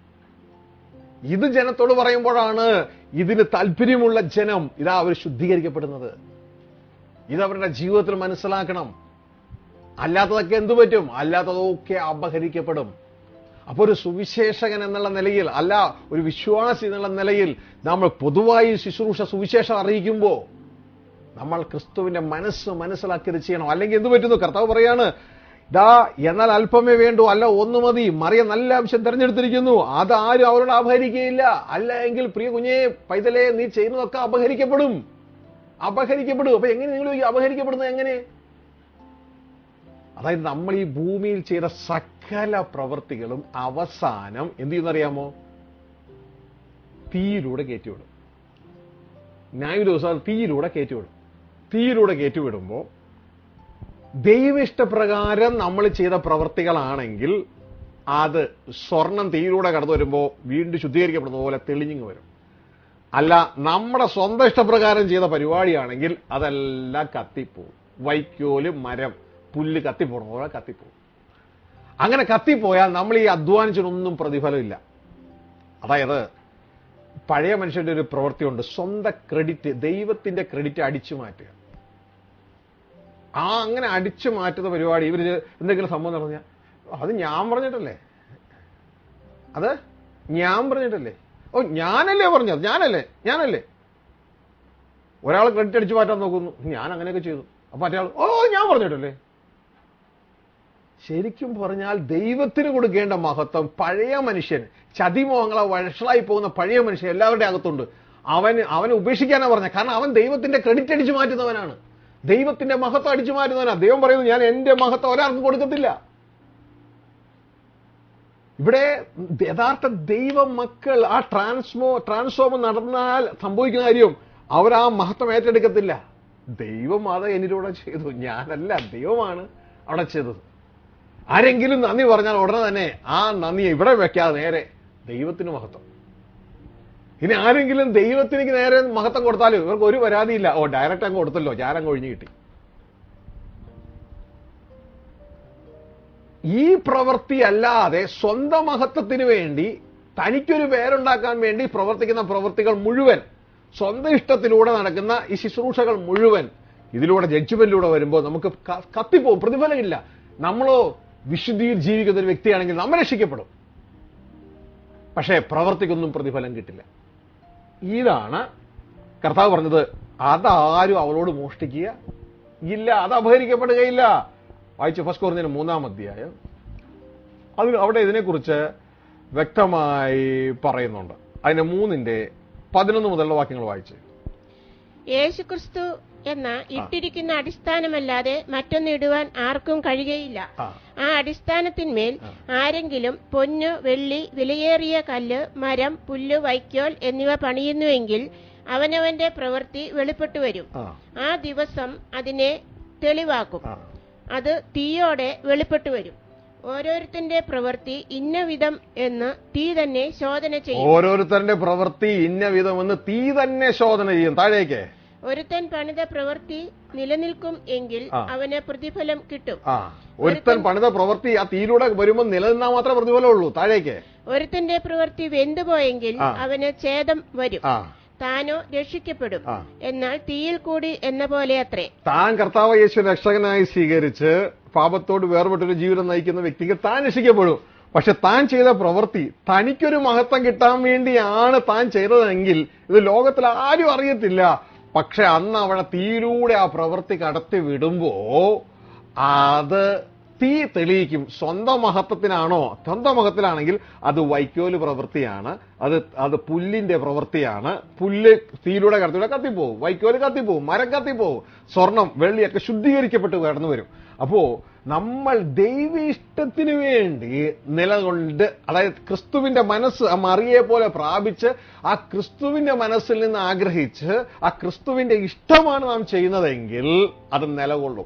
ഇത് ജനത്തോട് പറയുമ്പോഴാണ് ഇതിന് താല്പര്യമുള്ള ജനം ഇതാ അവർ ശുദ്ധീകരിക്കപ്പെടുന്നത് ഇത് അവരുടെ ജീവിതത്തിൽ മനസ്സിലാക്കണം അല്ലാത്തതൊക്കെ എന്തു പറ്റും അല്ലാത്തതൊക്കെ അപഹരിക്കപ്പെടും അപ്പോൾ ഒരു സുവിശേഷകൻ എന്നുള്ള നിലയിൽ അല്ല ഒരു വിശ്വാസി എന്നുള്ള നിലയിൽ നമ്മൾ പൊതുവായി ശുശ്രൂഷ സുവിശേഷം അറിയിക്കുമ്പോൾ നമ്മൾ ക്രിസ്തുവിന്റെ മനസ്സ് മനസ്സിലാക്കിയത് ചെയ്യണം അല്ലെങ്കിൽ എന്ത് പറ്റുന്നു കർത്താവ് പറയാണ് ദാ എന്നാൽ അല്പമേ വേണ്ടൂ അല്ല ഒന്ന് മതി മറിയ നല്ല അംശം തെരഞ്ഞെടുത്തിരിക്കുന്നു അത് ആരും അവരോട് അപഹരിക്കുകയില്ല അല്ല എങ്കിൽ പ്രിയ കുഞ്ഞെ പൈതലേ നീ ചെയ്യുന്നതൊക്കെ അപഹരിക്കപ്പെടും അപഹരിക്കപ്പെടും അപ്പൊ എങ്ങനെ നിങ്ങൾ ഈ അപഹരിക്കപ്പെടുന്നത് എങ്ങനെ അതായത് നമ്മൾ ഈ ഭൂമിയിൽ ചെയ്ത സകല പ്രവൃത്തികളും അവസാനം എന്ത് ചെയ്യുന്നറിയാമോ തീയിലൂടെ കയറ്റിവിടും ന്യായ ദിവസം തീയിലൂടെ കയറ്റിവിടും തീയിലൂടെ കയറ്റിവിടുമ്പോൾ ദൈവിഷ്ടപ്രകാരം നമ്മൾ ചെയ്ത പ്രവൃത്തികളാണെങ്കിൽ അത് സ്വർണം തീയിലൂടെ കടന്നു വരുമ്പോൾ വീണ്ടും ശുദ്ധീകരിക്കപ്പെടുന്ന പോലെ തെളിഞ്ഞിങ് വരും അല്ല നമ്മുടെ സ്വന്തം ഇഷ്ടപ്രകാരം ചെയ്ത പരിപാടിയാണെങ്കിൽ അതെല്ലാം കത്തിപ്പോവും വൈക്കോല് മരം പുല്ല് കത്തിപ്പോണ പോലെ കത്തിപ്പോവും അങ്ങനെ കത്തിപ്പോയാൽ നമ്മൾ ഈ അധ്വാനിച്ചിട്ടൊന്നും പ്രതിഫലമില്ല അതായത് പഴയ മനുഷ്യന്റെ ഒരു പ്രവൃത്തിയുണ്ട് സ്വന്തം ക്രെഡിറ്റ് ദൈവത്തിന്റെ ക്രെഡിറ്റ് അടിച്ചു മാറ്റുക ആ അങ്ങനെ അടിച്ചു മാറ്റുന്ന പരിപാടി ഇവര് എന്തെങ്കിലും സംഭവം പറഞ്ഞാൽ അത് ഞാൻ പറഞ്ഞിട്ടല്ലേ അത് ഞാൻ പറഞ്ഞിട്ടല്ലേ ഓ ഞാനല്ലേ പറഞ്ഞത് ഞാനല്ലേ ഞാനല്ലേ ഒരാൾ ക്രെഡിറ്റ് അടിച്ചു മാറ്റാൻ നോക്കുന്നു ഞാൻ അങ്ങനെയൊക്കെ ചെയ്തു അപ്പൊ മറ്റേ ആൾ ഓ ഞാൻ പറഞ്ഞിട്ടല്ലേ ശരിക്കും പറഞ്ഞാൽ ദൈവത്തിന് കൊടുക്കേണ്ട മഹത്വം പഴയ മനുഷ്യൻ ചതിമോഹങ്ങളെ വഷളായി പോകുന്ന പഴയ മനുഷ്യൻ എല്ലാവരുടെ അകത്തുണ്ട് അവന് അവനെ ഉപേക്ഷിക്കാനാ പറഞ്ഞ കാരണം അവൻ ദൈവത്തിന്റെ ക്രെഡിറ്റ് അടിച്ചു മാറ്റുന്നവനാണ് ദൈവത്തിന്റെ മഹത്വം അടിച്ചു മാറ്റുന്നവനാണ് ദൈവം പറയുന്നു ഞാൻ എന്റെ മഹത്വം ഒരാൾക്കും കൊടുക്കത്തില്ല ഇവിടെ യഥാർത്ഥ ദൈവ മക്കൾ ആ ട്രാൻസ്മോ ട്രാൻസ്ഫോം നടന്നാൽ സംഭവിക്കുന്ന കാര്യം അവർ ആ മഹത്വം ഏറ്റെടുക്കത്തില്ല ദൈവം അത് എന്നിലൂടെ ചെയ്തു ഞാനല്ല ദൈവമാണ് അവിടെ ചെയ്തത് ആരെങ്കിലും നന്ദി പറഞ്ഞാൽ ഉടനെ തന്നെ ആ നന്ദി ഇവിടെ വെക്കാതെ നേരെ ദൈവത്തിന് മഹത്വം ഇനി ആരെങ്കിലും ദൈവത്തിന് നേരെ മഹത്വം കൊടുത്താലും ഇവർക്ക് ഒരു പരാതിയില്ല ഓ ഡയറക്റ്റ് അങ്ങ് കൊടുത്തല്ലോ ഞാനങ്ങ് ഒഴിഞ്ഞു കിട്ടി ഈ പ്രവൃത്തി അല്ലാതെ സ്വന്തം മഹത്വത്തിന് വേണ്ടി തനിക്കൊരു പേരുണ്ടാക്കാൻ വേണ്ടി പ്രവർത്തിക്കുന്ന പ്രവൃത്തികൾ മുഴുവൻ സ്വന്തം ഇഷ്ടത്തിലൂടെ നടക്കുന്ന ഈ ശുശ്രൂഷകൾ മുഴുവൻ ഇതിലൂടെ ജഡ്ജ്മെന്റിലൂടെ വരുമ്പോൾ നമുക്ക് ക- കത്തിപ്പോവും പ്രതിഫലമില്ല നമ്മളോ വിശുദ്ധിയിൽ ജീവിക്കുന്ന ഒരു വ്യക്തിയാണെങ്കിൽ നമ്മൾ രക്ഷിക്കപ്പെടും പക്ഷേ പ്രവർത്തിക്കൊന്നും പ്രതിഫലം കിട്ടില്ല ഇതാണ് കർത്താവ് പറഞ്ഞത് അതാരും അവളോട് മോഷ്ടിക്കുക ഇല്ല അത് അപഹരിക്കപ്പെടുകയില്ല വായിച്ചു ഫസ്റ്റ് കോറിന് മൂന്നാം അധ്യായം അത് അവിടെ ഇതിനെക്കുറിച്ച് വ്യക്തമായി പറയുന്നുണ്ട് അതിന്റെ മൂന്നിന്റെ പതിനൊന്ന് മുതലുള്ള വാക്യങ്ങൾ വായിച്ചു യേശുക്രിസ്തു എന്ന ഇട്ടിരിക്കുന്ന അടിസ്ഥാനമല്ലാതെ മറ്റൊന്ന് ഇടുവാൻ ആർക്കും കഴിയുകയില്ല ആ ആ അടിസ്ഥാനത്തിന്മേൽ ആരെങ്കിലും പൊന്ന് വെള്ളി വിലയേറിയ കല്ല് മരം പുല്ല് വൈക്കോൽ എന്നിവ പണിയുന്നുവെങ്കിൽ അവനവന്റെ പ്രവൃത്തി വെളിപ്പെട്ടു വരും ആ ആ ദിവസം അതിനെ തെളിവാക്കും ആ അത് തീയോടെ വെളിപ്പെട്ടു വരും ഓരോരുത്തന്റെ പ്രവൃത്തി ഇന്ന വിധം എന്ന് തീ തന്നെ ശോധന ചെയ്യും ഓരോരുത്തരുടെ പ്രവൃത്തി ഇന്ന വിധമെന്ന് തീ തന്നെ ശോധന ചെയ്യും താഴേക്ക് ഒരുത്തൻ പണിത പ്രവൃത്തി നിലനിൽക്കും എങ്കിൽ ആ. അവന് പ്രതിഫലം കിട്ടും ആ ഒരുത്തൻ പണിത പ്രവൃത്തി ആ തീയിലൂടെ വരുമ്പോൾ നിലനിന്നാൽ മാത്രമേ പ്രതിഫലമുള്ളൂ താഴേക്ക് ഒരുത്തന്റെ പ്രവൃത്തി വെന്തുപോയെങ്കിൽ ആ. അവന് ഛേദം വരും ആ താനോ രക്ഷിക്കപ്പെടും ആ. എന്നാൽ തീയിൽ കൂടി എന്ന പോലെ അത്രേ താൻ കർത്താവ് യേശു രക്ഷകനായി സ്വീകരിച്ച് പാപത്തോട് വേർപെട്ടൊരു ജീവിതം നയിക്കുന്ന വ്യക്തിക്ക് താൻ രക്ഷിക്കപ്പെടും പക്ഷെ താൻ ചെയ്ത പ്രവൃത്തി തനിക്കൊരു മഹത്വം കിട്ടാൻ വേണ്ടിയാണ് താൻ ചെയ്തതെങ്കിൽ ഇത് ലോകത്തിൽ ആരും അറിയത്തില്ല പക്ഷെ അന്ന് അവിടെ തീയിലൂടെ ആ പ്രവൃത്തി കടത്തി വിടുമ്പോ അത് തീ തെളിയിക്കും സ്വന്തം മഹത്വത്തിനാണോ സ്വന്തം മഹത്വത്തിലാണെങ്കിൽ അത് വൈക്കോല് പ്രവൃത്തിയാണ് അത് അത് പുല്ലിന്റെ പ്രവൃത്തിയാണ് പുല്ല് തീയിലൂടെ കടത്തിലൂടെ കത്തിപ്പോവും വൈക്കോല് കത്തിപ്പോവും മരം കത്തിപ്പോവും സ്വർണം വെള്ളിയൊക്കെ ശുദ്ധീകരിക്കപ്പെട്ട് കടന്നു വരും അപ്പോ നമ്മൾ ദൈവ ഇഷ്ടത്തിന് വേണ്ടി നിലകൊണ്ട് അതായത് ക്രിസ്തുവിന്റെ മനസ്സ് ആ മറിയെ പോലെ പ്രാപിച്ച് ആ ക്രിസ്തുവിന്റെ മനസ്സിൽ നിന്ന് ആഗ്രഹിച്ച് ആ ക്രിസ്തുവിന്റെ ഇഷ്ടമാണ് നാം ചെയ്യുന്നതെങ്കിൽ അത് നിലകൊള്ളും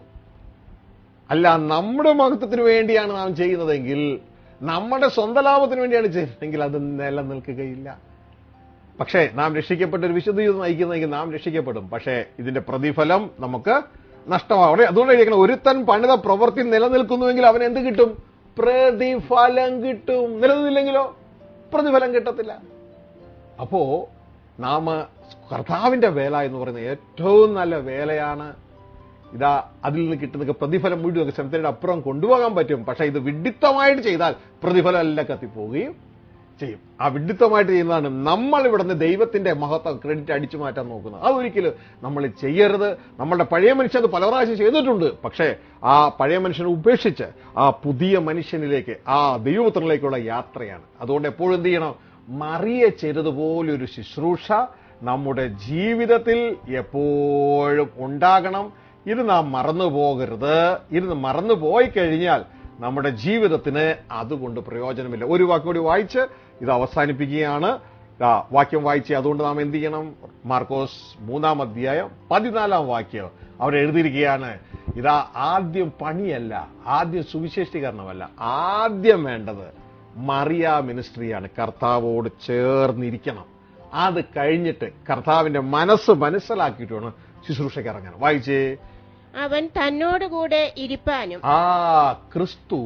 അല്ല നമ്മുടെ മഹത്വത്തിന് വേണ്ടിയാണ് നാം ചെയ്യുന്നതെങ്കിൽ നമ്മുടെ സ്വന്തം ലാഭത്തിന് വേണ്ടിയാണ് ചെയ്യുന്നതെങ്കിൽ അത് നിലനിൽക്കുകയില്ല പക്ഷേ നാം രക്ഷിക്കപ്പെട്ട ഒരു വിശുദ്ധ ജീവിതം നയിക്കുന്നെങ്കിൽ നാം രക്ഷിക്കപ്പെടും പക്ഷേ ഇതിന്റെ പ്രതിഫലം നമുക്ക് നഷ്ടമാവും അവിടെ അതുകൊണ്ട് എഴുതിയിരിക്കണം ഒരുത്തൻ പണിത പ്രവൃത്തി നിലനിൽക്കുന്നുവെങ്കിൽ അവൻ എന്ത് കിട്ടും പ്രതിഫലം കിട്ടും നിലനിന്നില്ലെങ്കിലോ പ്രതിഫലം കിട്ടത്തില്ല അപ്പോ നാം കർത്താവിന്റെ വേല എന്ന് പറയുന്നത് ഏറ്റവും നല്ല വേലയാണ് ഇതാ അതിൽ നിന്ന് കിട്ടുന്ന പ്രതിഫലം മുഴുവൻ സെമിത്തേരിയുടെ അപ്പുറം കൊണ്ടുപോകാൻ പറ്റും പക്ഷെ ഇത് വിഡിത്തമായിട്ട് ചെയ്താൽ പ്രതിഫലം എല്ലാം കത്തിപ്പോവുകയും ചെയ്യും ആ വിഡിത്തമായിട്ട് ചെയ്യുന്നതാണ് നമ്മൾ ഇവിടുന്ന് ദൈവത്തിന്റെ മഹത്വം ക്രെഡിറ്റ് അടിച്ചു മാറ്റാൻ നോക്കുന്നത് അതൊരിക്കലും നമ്മൾ ചെയ്യരുത് നമ്മളുടെ പഴയ മനുഷ്യൻ അത് പല പ്രാവശ്യം ചെയ്തിട്ടുണ്ട് പക്ഷേ ആ പഴയ മനുഷ്യനെ ഉപേക്ഷിച്ച് ആ പുതിയ മനുഷ്യനിലേക്ക് ആ ദൈവപുത്രനിലേക്കുള്ള യാത്രയാണ് അതുകൊണ്ട് എപ്പോഴും എന്ത് ചെയ്യണം മറിയ ചെയ്തതുപോലൊരു ശുശ്രൂഷ നമ്മുടെ ജീവിതത്തിൽ എപ്പോഴും ഉണ്ടാകണം ഇത് നാം മറന്നു പോകരുത് ഇത് മറന്നു പോയി കഴിഞ്ഞാൽ നമ്മുടെ ജീവിതത്തിന് അതുകൊണ്ട് പ്രയോജനമില്ല ഒരു വാക്ക് കൂടി വായിച്ച് ഇത് അവസാനിപ്പിക്കുകയാണ് ദാ വാക്യം വായിച്ച് അതുകൊണ്ട് നാം എന്ത് ചെയ്യണം മാർക്കോസ് മൂന്നാം അധ്യായം പതിനാലാം വാക്യം അവിടെ എഴുതിയിരിക്കുകയാണ് ഇതാ ആദ്യം പണിയല്ല ആദ്യം സുവിശേഷീകരണമല്ല ആദ്യം വേണ്ടത് മറിയ മിനിസ്ട്രിയാണ് കർത്താവോട് ചേർന്നിരിക്കണം അത് കഴിഞ്ഞിട്ട് കർത്താവിന്റെ മനസ്സ് മനസ്സിലാക്കിയിട്ട് വേണം ശുശ്രൂഷയ്ക്ക് ഇറങ്ങാൻ വായിച്ചേ അവൻ തന്നോടുകൂടെ ഇരിപ്പാനും ആ ക്രിസ്തു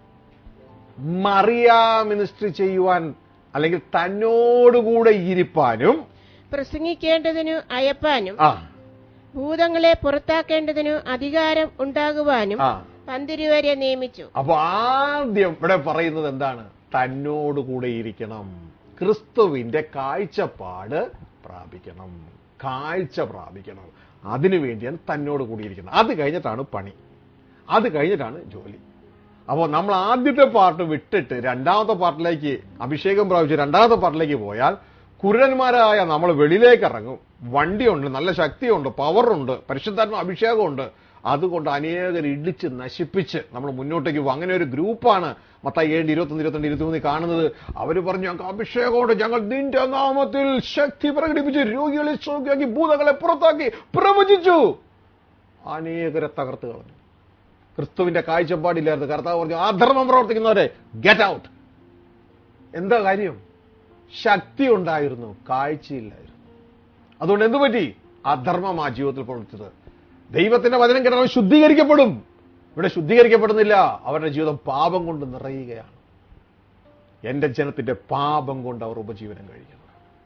മറിയ മിനിസ്ട്രി ചെയ്യുവാൻ അല്ലെങ്കിൽ തന്നോടുകൂടെ ഇരിപ്പാനും പ്രസംഗിക്കേണ്ടതിനു അയപ്പാനും ആ ഭൂതങ്ങളെ പുറത്താക്കേണ്ടതിനു അധികാരം ഉണ്ടാകുവാനും ആ പന്തിരുവരെ നിയമിച്ചു അപ്പൊ ആദ്യം ഇവിടെ പറയുന്നത് എന്താണ് തന്നോടുകൂടെ ഇരിക്കണം ക്രിസ്തുവിന്റെ കാഴ്ചപ്പാട് പ്രാപിക്കണം കാഴ്ച പ്രാപിക്കണം അതിനു വേണ്ടിയാണ് തന്നോട് കൂടിയിരിക്കുന്നത് അത് കഴിഞ്ഞിട്ടാണ് പണി അത് കഴിഞ്ഞിട്ടാണ് ജോലി അപ്പോൾ നമ്മൾ ആദ്യത്തെ പാർട്ട് വിട്ടിട്ട് രണ്ടാമത്തെ പാർട്ടിലേക്ക് അഭിഷേകം പ്രാപിച്ച് രണ്ടാമത്തെ പാർട്ടിലേക്ക് പോയാൽ കുരുടന്മാരായ നമ്മൾ വെളിയിലേക്ക് ഇറങ്ങും വണ്ടിയുണ്ട് നല്ല ശക്തിയുണ്ട് പവറുണ്ട് പരിശുദ്ധാത്മ അഭിഷേകമുണ്ട് അതുകൊണ്ട് അനേകർ ഇടിച്ച് നശിപ്പിച്ച് നമ്മൾ മുന്നോട്ടേക്ക് പോകും അങ്ങനെ ഒരു ഗ്രൂപ്പാണ് മത്തായി ഏഴ് ഇരുപത്തൊന്ന് ഇരുപത്തിരണ്ട് ഇരുപത്തിമൂന്ന് കാണുന്നത് അവർ പറഞ്ഞു ഞങ്ങൾക്ക് അഭിഷേകമുണ്ട് ഞങ്ങൾ നിന്റെ നാമത്തിൽ ശക്തി പ്രകടിപ്പിച്ച് രോഗികളെ സൗഖ്യമാക്കി ഭൂതങ്ങളെ പുറത്താക്കി പ്രവചിച്ചു അനേകരെ തകർത്ത് കളഞ്ഞു ക്രിസ്തുവിന്റെ കാഴ്ചപ്പാടില്ലായിരുന്നു കർത്താവ് പറഞ്ഞു അധർമ്മം പ്രവർത്തിക്കുന്നവരെ ഗെറ്റ് ഔട്ട് എന്താ കാര്യം ശക്തി ഉണ്ടായിരുന്നു കാഴ്ചയില്ലായിരുന്നു അതുകൊണ്ട് എന്തു പറ്റി അധർമ്മം ആ ജീവിതത്തിൽ പ്രവർത്തിച്ചത് ദൈവത്തിന്റെ വചനം കേട്ടാൽ അവൻ ശുദ്ധീകരിക്കപ്പെടും ഇവിടെ ശുദ്ധീകരിക്കപ്പെടുന്നില്ല അവരുടെ ജീവിതം പാപം കൊണ്ട് നിറയുകയാണ് എന്റെ ജനത്തിന്റെ പാപം കൊണ്ട് അവർ ഉപജീവനം കഴിക്കുന്നു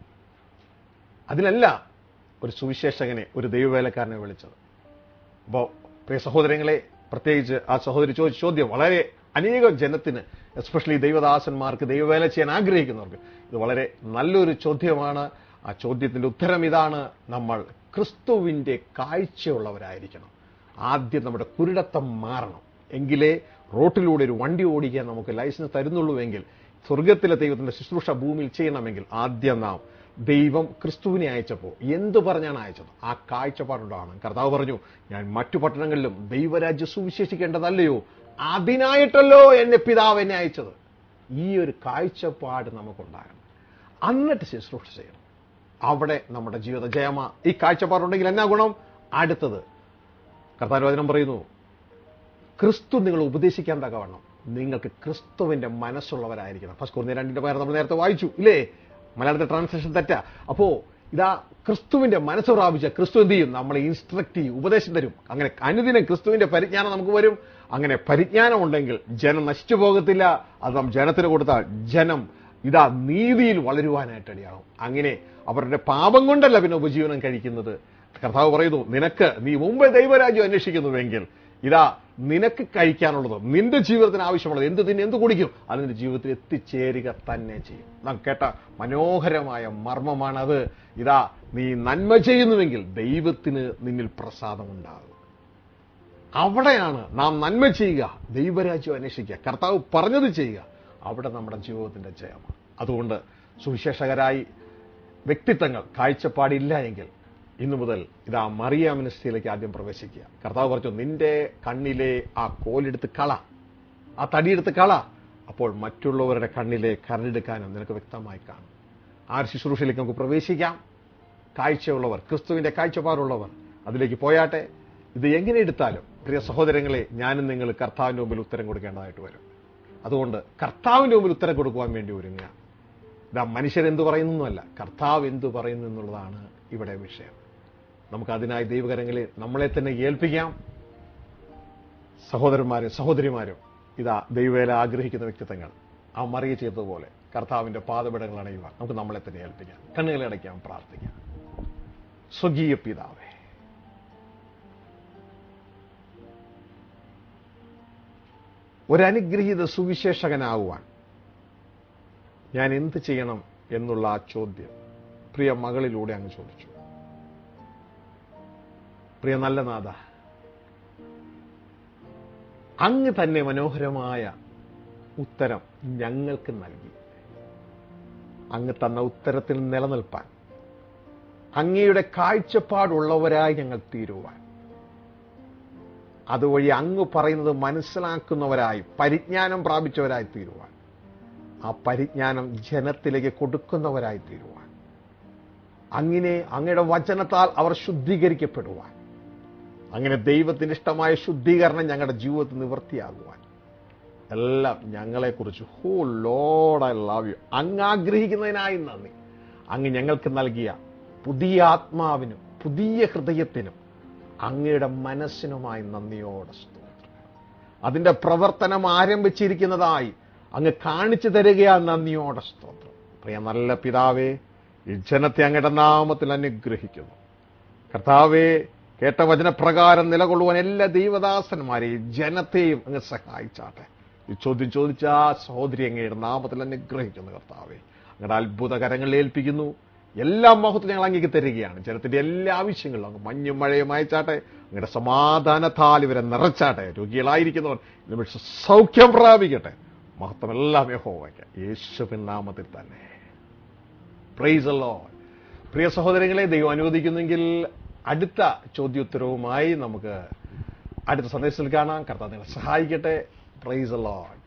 അതിനല്ല ഒരു സുവിശേഷകനെ ഒരു ദൈവവേലക്കാരനെ വിളിച്ചത് അപ്പോ പ്രിയ സഹോദരങ്ങളെ പ്രത്യേകിച്ച് ആ സഹോദരി ചോദിച്ച ചോദ്യം വളരെ അനേകം ജനത്തിന് എസ്പെഷ്യലി ദൈവദാസന്മാർക്ക് ദൈവവേല ചെയ്യാൻ ആഗ്രഹിക്കുന്നവർക്ക് ഇത് വളരെ നല്ലൊരു ചോദ്യമാണ് ആ ചോദ്യത്തിന്റെ ഉത്തരം ഇതാണ് നമ്മൾ ക്രിസ്തുവിന്റെ കാഴ്ചയുള്ളവരായിരിക്കണം ആദ്യം നമ്മുടെ കുരുടത്തം മാറണം എങ്കിലേ റോട്ടിലൂടെ ഒരു വണ്ടി ഓടിക്കാൻ നമുക്ക് ലൈസൻസ് തരുന്നുള്ളൂവെങ്കിൽ സ്വർഗത്തിലെ ദൈവത്തിന്റെ ശുശ്രൂഷ ഭൂമിയിൽ ചെയ്യണമെങ്കിൽ ആദ്യം നാം ദൈവം ക്രിസ്തുവിനെ അയച്ചപ്പോൾ എന്തു പറഞ്ഞാണ് അയച്ചത് ആ കാഴ്ചപ്പാടുണ്ടാണ് കർത്താവ് പറഞ്ഞു ഞാൻ മറ്റു പട്ടണങ്ങളിലും ദൈവരാജ്യം സുവിശേഷിക്കേണ്ടതല്ലയോ അതിനായിട്ടല്ലോ എന്നെ പിതാവ് എന്നെ അയച്ചത് ഈ ഒരു കാഴ്ചപ്പാട് നമുക്കുണ്ടാകണം എന്നിട്ട് ശുശ്രൂഷ ചെയ്യണം അവിടെ നമ്മുടെ ജീവിത ജയമ ഈ കാഴ്ചപ്പാടുണ്ടെങ്കിൽ എന്നാ ഗുണം അടുത്തത് കർത്താവ് വചനം പറയുന്നു ക്രിസ്തു നിങ്ങൾ ഉപദേശിക്കാൻ തക്കവണ്ണം നിങ്ങൾക്ക് ക്രിസ്തുവിന്റെ മനസ്സുള്ളവരായിരിക്കണം ഫസ്റ്റ് കുറഞ്ഞ രണ്ടിന്റെ പേര് നമ്മൾ നേരത്തെ വായിച്ചു ഇല്ലേ മലയാളത്തെ ട്രാൻസ്ലേഷൻ തെറ്റാ അപ്പോ ഇതാ ക്രിസ്തുവിന്റെ മനസ്സ് പ്രാപിച്ച ക്രിസ്തു എന്ത് ചെയ്യും നമ്മളെ ഇൻസ്ട്രക്ട് ചെയ്യും ഉപദേശം തരും അങ്ങനെ അനുദിനം ക്രിസ്തുവിന്റെ പരിജ്ഞാനം നമുക്ക് വരും അങ്ങനെ പരിജ്ഞാനം ഉണ്ടെങ്കിൽ ജനം നശിച്ചു പോകത്തില്ല അത് നാം ജനത്തിന് കൊടുത്താൽ ജനം ഇതാ നീതിയിൽ വളരുവാനായിട്ട് ഇടയാകും അങ്ങനെ അവരുടെ പാപം കൊണ്ടല്ല പിന്നെ ഉപജീവനം കഴിക്കുന്നത് കർത്താവ് പറയുന്നു നിനക്ക് നീ മുമ്പ് ദൈവരാജ്യം അന്വേഷിക്കുന്നുവെങ്കിൽ ഇതാ നിനക്ക് കഴിക്കാനുള്ളത് നിന്റെ ജീവിതത്തിന് ആവശ്യമുള്ളത് എന്ത് തിന്നെ എന്ത് കുടിക്കും അത് നിന്റെ ജീവിതത്തിൽ എത്തിച്ചേരുക തന്നെ ചെയ്യും നാം കേട്ട മനോഹരമായ മർമ്മമാണത് ഇതാ നീ നന്മ ചെയ്യുന്നുവെങ്കിൽ ദൈവത്തിന് നിന്നിൽ പ്രസാദമുണ്ടാകും അവിടെയാണ് നാം നന്മ ചെയ്യുക ദൈവരാജ്യം അന്വേഷിക്കുക കർത്താവ് പറഞ്ഞത് ചെയ്യുക അവിടെ നമ്മുടെ ജീവിതത്തിന്റെ ജയമാണ് അതുകൊണ്ട് സുവിശേഷകരായി വ്യക്തിത്വങ്ങൾ കാഴ്ചപ്പാടില്ല എങ്കിൽ ഇന്നു മുതൽ ഇതാ മറിയ മിനിസ്ട്രിയിലേക്ക് ആദ്യം പ്രവേശിക്കുക കർത്താവ് പറഞ്ഞു നിന്റെ കണ്ണിലെ ആ കോലെടുത്ത് കള ആ തടിയെടുത്ത് കള അപ്പോൾ മറ്റുള്ളവരുടെ കണ്ണിലെ കരടെടുക്കാനും നിനക്ക് വ്യക്തമായി കാണും ആ ഒരു ശുശ്രൂഷയിലേക്ക് നമുക്ക് പ്രവേശിക്കാം കാഴ്ചയുള്ളവർ ക്രിസ്തുവിന്റെ കാഴ്ചപ്പാടുള്ളവർ അതിലേക്ക് പോയാട്ടെ ഇത് എങ്ങനെ എടുത്താലും പ്രിയ സഹോദരങ്ങളെ ഞാനും നിങ്ങൾ കർത്താവിന്റെ മുമ്പിൽ ഉത്തരം കൊടുക്കേണ്ടതായിട്ട് വരും അതുകൊണ്ട് കർത്താവിന്റെ മുമ്പിൽ ഉത്തരം കൊടുക്കുവാൻ വേണ്ടി ഒരുങ്ങുക ഇതാ മനുഷ്യരെന്ത് പറയുന്നൊന്നുമല്ല കർത്താവ് എന്തു പറയുന്നു എന്നുള്ളതാണ് ഇവിടെ വിഷയം നമുക്ക് അതിനായി ദൈവകരങ്ങളിൽ നമ്മളെ തന്നെ ഏൽപ്പിക്കാം സഹോദരന്മാരും സഹോദരിമാരും ഇതാ ദൈവവേല ആഗ്രഹിക്കുന്ന വ്യക്തിത്വങ്ങൾ ആ മറിയ ചെയ്തതുപോലെ കർത്താവിന്റെ പാതപിടങ്ങൾ അണയുവാൻ നമുക്ക് നമ്മളെ തന്നെ ഏൽപ്പിക്കാം കണ്ണുകളെ അടയ്ക്കാം പ്രാർത്ഥിക്കാം സ്വകീയ പിതാവേ ഒരനുഗ്രഹീത സുവിശേഷകനാകുവാൻ ഞാൻ എന്ത് ചെയ്യണം എന്നുള്ള ആ ചോദ്യം പ്രിയ മകളിലൂടെ അങ്ങ് ചോദിച്ചു പ്രിയ നല്ല നാഥ അങ്ങ് തന്നെ മനോഹരമായ ഉത്തരം ഞങ്ങൾക്ക് നൽകി അങ്ങ് തന്ന ഉത്തരത്തിൽ നിലനിൽപ്പാൻ അങ്ങയുടെ കാഴ്ചപ്പാടുള്ളവരായി ഞങ്ങൾ തീരുവാൻ അതുവഴി അങ്ങ് പറയുന്നത് മനസ്സിലാക്കുന്നവരായി പരിജ്ഞാനം പ്രാപിച്ചവരായി തീരുവാൻ ആ പരിജ്ഞാനം ജനത്തിലേക്ക് കൊടുക്കുന്നവരായി തീരുവാൻ അങ്ങനെ അങ്ങയുടെ വചനത്താൽ അവർ ശുദ്ധീകരിക്കപ്പെടുവാൻ അങ്ങനെ ദൈവത്തിന് ഇഷ്ടമായ ശുദ്ധീകരണം ഞങ്ങളുടെ ജീവിതത്തിൽ നിവൃത്തിയാകുവാൻ എല്ലാം ഞങ്ങളെക്കുറിച്ച് ഹോ ലോഡ് ഐ ലവ് യു അങ്ങ് ആഗ്രഹിക്കുന്നതിനായി നന്ദി അങ്ങ് ഞങ്ങൾക്ക് നൽകിയ പുതിയ ആത്മാവിനും പുതിയ ഹൃദയത്തിനും അങ്ങയുടെ മനസ്സിനുമായി നന്ദിയോടെ സ്തോത്രം അതിന്റെ പ്രവർത്തനം ആരംഭിച്ചിരിക്കുന്നതായി അങ്ങ് കാണിച്ചു തരികയാ നന്ദിയോടെ സ്തോത്രം പ്രിയ നല്ല പിതാവേ ഈ ജനത്തെ അങ്ങയുടെ നാമത്തിൽ അനുഗ്രഹിക്കുന്നു കർത്താവേ കേട്ട വചനപ്രകാരം നിലകൊള്ളുവാൻ എല്ലാ ദൈവദാസന്മാരെയും ജനത്തെയും അങ്ങ് സഹായിച്ചാട്ടെ ഈ ചോദ്യം ചോദിച്ച ആ സഹോദരി അങ്ങയുടെ നാമത്തിൽ അനുഗ്രഹിക്കുന്നു കർത്താവേ അങ്ങയുടെ അത്ഭുത കരങ്ങളിൽ ഏൽപ്പിക്കുന്നു എല്ലാ മഹത്വം ഞങ്ങൾ അങ്ങേക്ക് തരികയാണ് ജനത്തിന്റെ എല്ലാ ആവശ്യങ്ങളും അങ്ങ് മഞ്ഞും മഴയും അയച്ചാട്ടെ അങ്ങയുടെ സമാധാനത്താൽ ഇവരെ നിറച്ചാട്ടെ രോഗികളായിരിക്കുന്നവർ നിമിഷം സൗഖ്യം പ്രാപിക്കട്ടെ മഹത്വമെല്ലാം യഹോവയ്ക്ക് യേശുവിൻ നാമത്തിൽ തന്നെ പ്രൈസ് അല്ലോ പ്രിയ സഹോദരങ്ങളെ ദൈവം അനുവദിക്കുന്നെങ്കിൽ അടുത്ത ചോദ്യോത്തരവുമായി നമുക്ക് അടുത്ത സന്ദേശത്തിൽ കാണാം കർത്താവ് നിങ്ങളെ സഹായിക്കട്ടെ പ്രൈസ് അല്ലോ